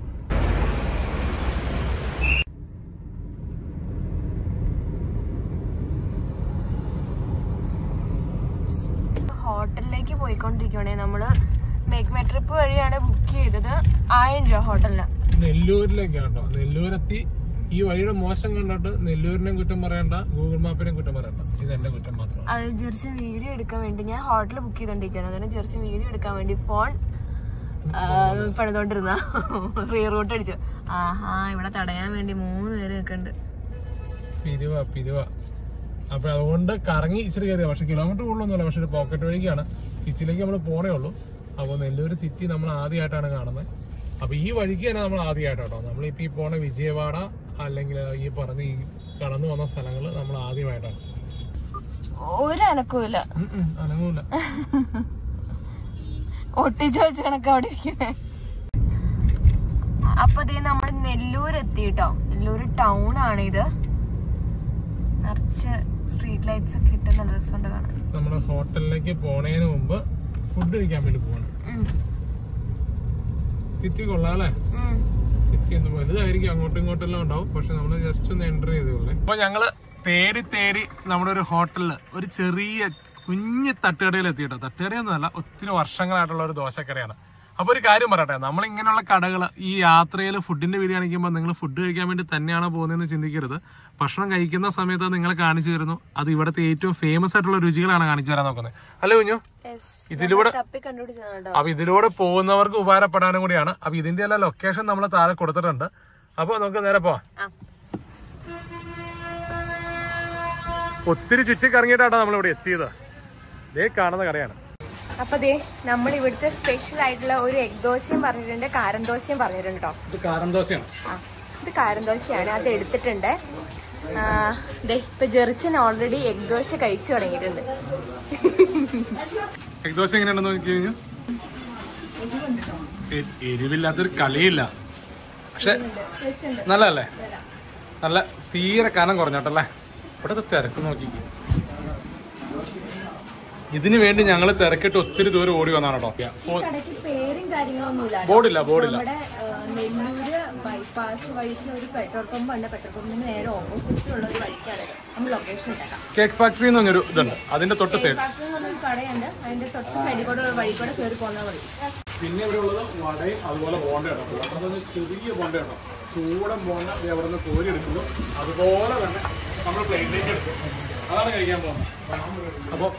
ഹോട്ടലിലേക്ക് പോയിക്കൊണ്ടിരിക്കുകയാണെ നമ്മള് മേക്ക് മൈ ട്രിപ്പ് വഴിയാണ് ബുക്ക് ചെയ്തത് ആയിരം രൂപ ഹോട്ടലിന് നെല്ലൂരിലേക്ക് കേട്ടോ നെല്ലൂരെത്തി ഈ വഴിയുടെ മോശം കണ്ടിട്ട് നെല്ലൂരിനെയും കുറ്റം പറയണ്ട ഗൂഗിൾ മാപ്പിനെയും കുറ്റം പറയണ്ട ഇത് എന്റെ കുറ്റം മാത്രമാണ് അത് ജെർച്ചൻ വീഡിയോ എടുക്കാൻ വേണ്ടി ഞാൻ ഹോട്ടൽ ബുക്ക് ചെയ്തോണ്ടിരിക്കുന്നത് അതിന് ജെർച്ചൻ വീഡിയോ എടുക്കാൻ വേണ്ടി ഫോൺ പണിതോണ്ടിരുന്ന റീ റൂട്ട് അടിച്ചു ആഹാ ഇവിടെ തടയാൻ വേണ്ടി മൂന്ന് പേര് നിൽക്കുന്നുണ്ട് പിരിവ പിരിവ അപ്പൊ അതുകൊണ്ട് കറങ്ങി ഇച്ചിരി കയറിയ പക്ഷെ കിലോമീറ്റർ കൂടുതലൊന്നുമല്ല പക്ഷെ ഒരു പോക്കറ്റ് വഴിക്കാണ് സിറ്റിയിലേക്ക് നമ്മൾ പോണേ ഉള്ളൂ അപ്പോൾ നെല്ലൂർ സിറ്റി നമ്മൾ ആദ്യമായിട്ടാണ് കാണുന്നത് അപ്പൊ ഈ വഴിക്ക് തന്നെ നമ്മൾ ആദ്യമായിട്ടോ നമ്മളിപ്പോ ഈ പോണ വിജയവാഡ അല്ലെങ്കിൽ ഈ പറഞ്ഞ ഈ കടന്നു വന്ന സ്ഥലങ്ങൾ നമ്മൾ ആദ്യമായിട്ടാണ് ഒരു അനക്കവും ഇല്ല ഉം ഉം, അനങ്ങൂല ഒട്ടിച്ചു വെച്ച കണക്ക് അവിടെ ഇരിക്കണേ അപ്പൊ ദേ നമ്മൾ നെല്ലൂർ എത്തി കേട്ടോ നെല്ലൂർ ടൗൺ ആണ് ഇത് നിറച്ച് സ്ട്രീറ്റ് ലൈറ്റ്സ് ഒക്കെ ഇട്ട് നല്ല രസമുണ്ട് കാണാൻ നമ്മൾ ഹോട്ടലിലേക്ക് പോണതിന് മുമ്പ് ഫുഡ് കഴിക്കാൻ വേണ്ടി പോകണം ഉം. സിറ്റി കൊള്ളാല്ലേ ഉം. സിറ്റി എന്ന് വലുതായിരിക്കും അങ്ങോട്ടും ഇങ്ങോട്ടും എല്ലാം ഉണ്ടാവും പക്ഷെ നമ്മൾ ജസ്റ്റ് ഒന്ന് എൻ്റർ ചെയ്തോളേ അപ്പൊ ഞങ്ങള് തേടി തേടി നമ്മുടെ ഒരു ഹോട്ടലില് ഒരു ചെറിയ കുഞ്ഞ് തട്ടുകടയിൽ എത്തിയിട്ടോ തട്ടുകടയൊന്നുമല്ല ഒത്തിരി വർഷങ്ങളായിട്ടുള്ള ഒരു ദോശക്കടയാണ് അപ്പൊ ഒരു കാര്യം പറയട്ടെ നമ്മൾ ഇങ്ങനെയുള്ള കടകൾ ഈ യാത്രയിൽ ഫുഡിന്റെ വീഡിയോ കാണിക്കുമ്പോൾ നിങ്ങൾ ഫുഡ് കഴിക്കാൻ വേണ്ടി തന്നെയാണോ പോകുന്നതെന്ന് ചിന്തിക്കരുത് ഭക്ഷണം കഴിക്കുന്ന സമയത്ത് നിങ്ങൾ കാണിച്ചു തരുന്നു അത് ഇവിടുത്തെ ഏറ്റവും ഫേമസ് ആയിട്ടുള്ള രുചികളാണ് കാണിച്ചു തരാൻ നോക്കുന്നത് അല്ലേ കുഞ്ഞു Yes. ഇതിലൂടെ തപ്പി കണ്ടുപിടിച്ചതാണ് കേട്ടോ അപ്പൊ ഇതിലൂടെ പോകുന്നവർക്ക് ഉപകാരപ്പെടാനും കൂടിയാണ് അപ്പൊ ഇതിന്റെ എല്ലാം ലൊക്കേഷൻ നമ്മൾ താഴെ കൊടുത്തിട്ടുണ്ട് അപ്പൊ നമുക്ക് നേരെ പോവാം ആ. ഒത്തിരി ചുറ്റിക്കറങ്ങിയിട്ടാണ് നമ്മൾ ഇവിടെ എത്തിയത് ദേ കാണുന്ന കടയാണ് അപ്പൊ ദേ നമ്മൾ ഇവിടുത്തെ സ്പെഷ്യൽ ആയിട്ടുള്ള ഒരു എഗ് ദോശയും പറഞ്ഞിട്ടുണ്ട് കാരൻ ദോശയും പറഞ്ഞിട്ടുണ്ട് കേട്ടോ ഇത് കാരൻ ദോശയാണ് ആ ഇത് കാരൻ ദോശയാണ് അത് എടുത്തിട്ടുണ്ട് ആ, ദേ ഇപ്പൊ ജെറിച്ചൻ ഓൾറെഡി എഗ് ദോശ കഴിച്ചു തുടങ്ങിയിട്ടുണ്ട് എഗ് ദോശ എങ്ങനെയാണെന്ന് നോക്കി കഴിഞ്ഞു എ- എരിവില്ലാത്തൊരു കളിയില്ല പക്ഷെ നല്ലതല്ലേ നല്ല തീരെ കനം കുറഞ്ഞോട്ടല്ലേ ഇവിടുത്തെ തിരക്ക് നോക്കി ഇതിനു വേണ്ടി ഞങ്ങൾ തിരക്കിട്ട് ഒത്തിരി ദൂരം ഓടി വന്നാണ് കേട്ടോ കടയ്ക്ക് പേരും കാര്യങ്ങളൊന്നുമില്ല ബോർഡില്ല ബോർഡില്ല നമ്മുടെ ആ, നെല്ലൂര് ബൈപ്പാസ് വഴിക്ക് ഒരു പെട്രോൾ പമ്പ് ഉണ്ട് പെട്രോൾ പമ്പിന് നേരെ ഓപ്പോസിറ്റ് ഉള്ള ഒരു വഴിക്കാണ് നമ്മൾ ലൊക്കേഷൻ ഇട്ടേക്കാം കേക്ക് ഫാക്ടറി എന്ന് പറഞ്ഞൊരു ഇതുണ്ട് അതിന്റെ തൊട്ട് സൈഡ് ഫാക്ടറി എന്ന് പറഞ്ഞൊരു കടയുണ്ട് അതിന്റെ തൊട്ട് സൈഡിൽ കൂടെ ഒരു വഴി കൂടെ കയറി പോകുന്ന വഴി പിന്നെ ഇവിടെ ഉള്ളത് വടയും അതുപോലെ ബോണ്ടയാണ് ബോണ്ട ചെറിയ ബോണ്ടയാണ് ചൂടൻ ബോണ്ട ദേ അവിടെ നിന്ന് കോരി എടുക്കുന്നു അതുപോലെ തന്നെ നമ്മൾ പ്ലേറ്റിലേക്ക് എടുക്കും അതാണ് കഴിക്കാൻ പോകുന്നത് അപ്പോൾ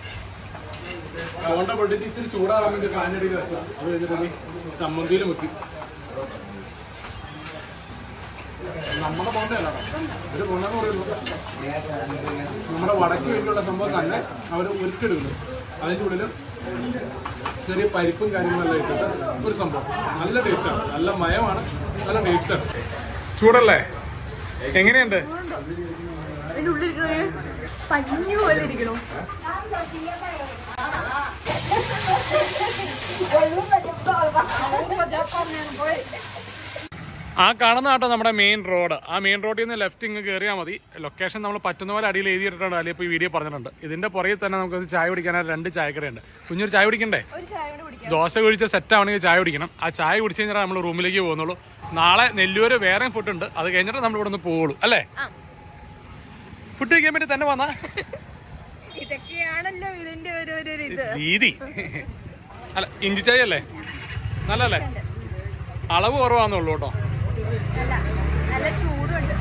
ബോണ്ട പൊട്ടിച്ച് ഇച്ചിരി ചൂടാകാൻ വേണ്ടി കാഞ്ഞടിയിൽ വെച്ചാൽ അത് കഴിഞ്ഞിട്ട് ചമ്മന്തിയിൽ മുക്കി നമ്മുടെ ബോണ്ടയല്ല ഒരു ബോണ്ട എന്ന് പറയുന്നത് നമ്മുടെ വടക്ക് വേണ്ടിയുള്ള സംഭവം തന്നെ അവർ ഉരുക്കെടുക്കുന്നു അതിൻ്റെ ഉള്ളിൽ ചെറിയ പരിപ്പും കാര്യങ്ങളെല്ലാം ഇട്ടിട്ട് ഒരു സംഭവം നല്ല ടേസ്റ്റാണ് നല്ല മയമാണ് നല്ല ടേസ്റ്റാണ് ചൂടല്ലേ എങ്ങനെയുണ്ട് അതിന്റെ ഉള്ളിൽ പഞ്ഞു പോലെ ഇരിക്കണു ആ കാണുന്ന ആട്ടോ നമ്മുടെ മെയിൻ റോഡ് ആ മെയിൻ റോഡിൽ നിന്ന് ലെഫ്റ്റ് ഇങ്ങ് കയറിയാൽ മതി ലൊക്കേഷൻ നമ്മൾ പറ്റുന്ന പോലെ അടിയിൽ എഴുതിയിട്ടുണ്ട് അല്ലെങ്കിൽ ഇപ്പോൾ ഈ വീഡിയോ പറഞ്ഞിട്ടുണ്ട് ഇതിന്റെ പുറകിൽ തന്നെ നമുക്ക് ഒരു ചായ കുടിക്കാനായിട്ട് രണ്ട് ചായക്കടയുണ്ട് കുഞ്ഞൊരു ചായ കുടിക്കണ്ടേ ഒരു ചായ കൂടെ കുടിക്കാം ദോശ കഴിച്ച സെറ്റ് ആവണമെങ്കിൽ ചായ കുടിക്കണം ആ ചായ കുടിച്ചു കഴിഞ്ഞാൽ നമ്മൾ റൂമിലേക്ക് പോകുന്നുള്ളൂ നാളെ നെല്ലൂര് വേറെ ഫുഡ് ഉണ്ട് അത് കഴിഞ്ഞിട്ട് നമ്മൾ ഇവിടെ നിന്ന് പോവുള്ളൂ അല്ലേ ആ. ഫുഡ് കഴിക്കാൻ വേണ്ടി തന്നെ വന്നാ ഇതൊക്കെയാണല്ലോ ഇതിന്റെ ഒരു ഒരു ഒരു ഇത് രീതി അല്ല ഇഞ്ചി ചായ അല്ലേ നല്ലല്ലേ അളവ് കുറവാന്നുള്ളൂ കേട്ടോ അല്ല നല്ല ചൂടുണ്ട്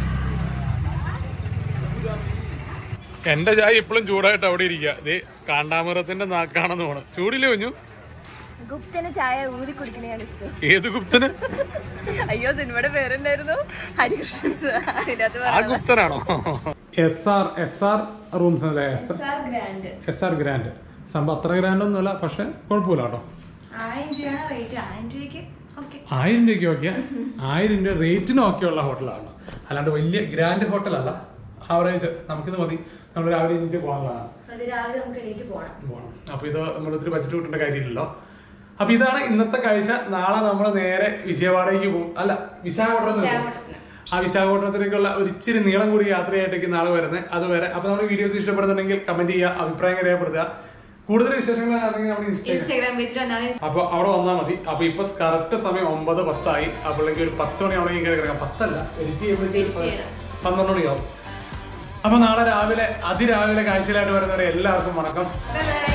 എന്റെ ചായ ഇപ്പോഴും ചൂടായിട്ട് അവിടെ ഇരിക്കുക ദേ കാണ്ടാമൃഗത്തിന്റെ നാക്കാണെന്ന് തോന്നുന്നു ചൂടില്ലേ കുഞ്ഞു ഗുപ്തന് ചായ ഊതി കുടിക്കണയാണ് ഇഷ്ടം ഏത് ഗുപ്തന് അയ്യോ സിനിമയുടെ പേരുണ്ടായിരുന്നു ഹരികൃഷ്ണൻ sir. അതിനകത്ത് ആ പറഞ്ഞത്. ഗുപ്തനാണോ S R S R rooms അല്ലേ S grand S R grand സംഭവം അത്ര ഗ്രാൻഡ് ഒന്നുമല്ല പക്ഷെ കുഴപ്പമില്ല കേട്ടോ ആയിരം രൂപയാണ് റേറ്റ് ആയിരം രൂപയ്ക്ക് ഓക്കെ ആയിരം രൂപയ്ക്ക് ഓക്കെ ആയിരം രൂപ റേറ്റിന് ഒക്കെ ഉള്ള ഹോട്ടലാണ് അല്ലാണ്ട് വലിയ ഗ്രാൻഡ് ഹോട്ടലല്ല ആവറേജ് നമുക്കിത് മതി നമ്മൾ രാവിലെ എനിക്ക് പോകാനുള്ളതാണ് അത് രാവിലെ നമുക്ക് എണീറ്റ് പോകണം പോകണം അപ്പൊ ഇത് നമ്മൾ ഒത്തിരി ബഡ്ജറ്റ് കൂട്ടേണ്ട കാര്യമില്ലല്ലോ അപ്പൊ ഇതാണ് ഇന്നത്തെ കാഴ്ച നാളെ നമ്മൾ നേരെ വിജയവാഡയ്ക്ക് പോകും അല്ല വിശാഖപട്ടണത്തിന് പോകും വിശാഖപട്ടണം. ആ വിശാഖപട്ടണത്തിലേക്കുള്ള ഒരു ഇച്ചിരി നീളം കൂടി യാത്രയായിട്ടേക്ക് നാളെ വരുന്നത് അതുവരെ അപ്പൊ നമ്മുടെ വീഡിയോസ് ഇഷ്ടപ്പെടുന്നുണ്ടെങ്കിൽ കമന്റ് ചെയ്യുക അഭിപ്രായം രേഖപ്പെടുത്തുക കൂടുതൽ വിശേഷങ്ങളാണെങ്കിൽ നമ്മുടെ ഇൻസ്റ്റാഗ്രാം ഇൻസ്റ്റാഗ്രാം പേജിൽ വന്നാലും അപ്പൊ അവിടെ വന്നാൽ മതി അപ്പൊ ഇപ്പൊ കറക്റ്റ് സമയം ഒമ്പത് പത്തായി അപ്പോഴേക്ക് ഒരു പത്ത് മണി അവിടെ കയറി കിടക്കാം പത്തല്ല എഡിറ്റ് ചെയ്യുമ്പോഴേക്ക് ചെയ്യണം. പന്ത്രണ്ട് മണിയാവും അപ്പൊ നാളെ രാവിലെ അതിരാവിലെ കാഴ്ചയിലായിട്ട് വരുന്നവരെ എല്ലാവർക്കും വണക്കം ബൈ ബൈ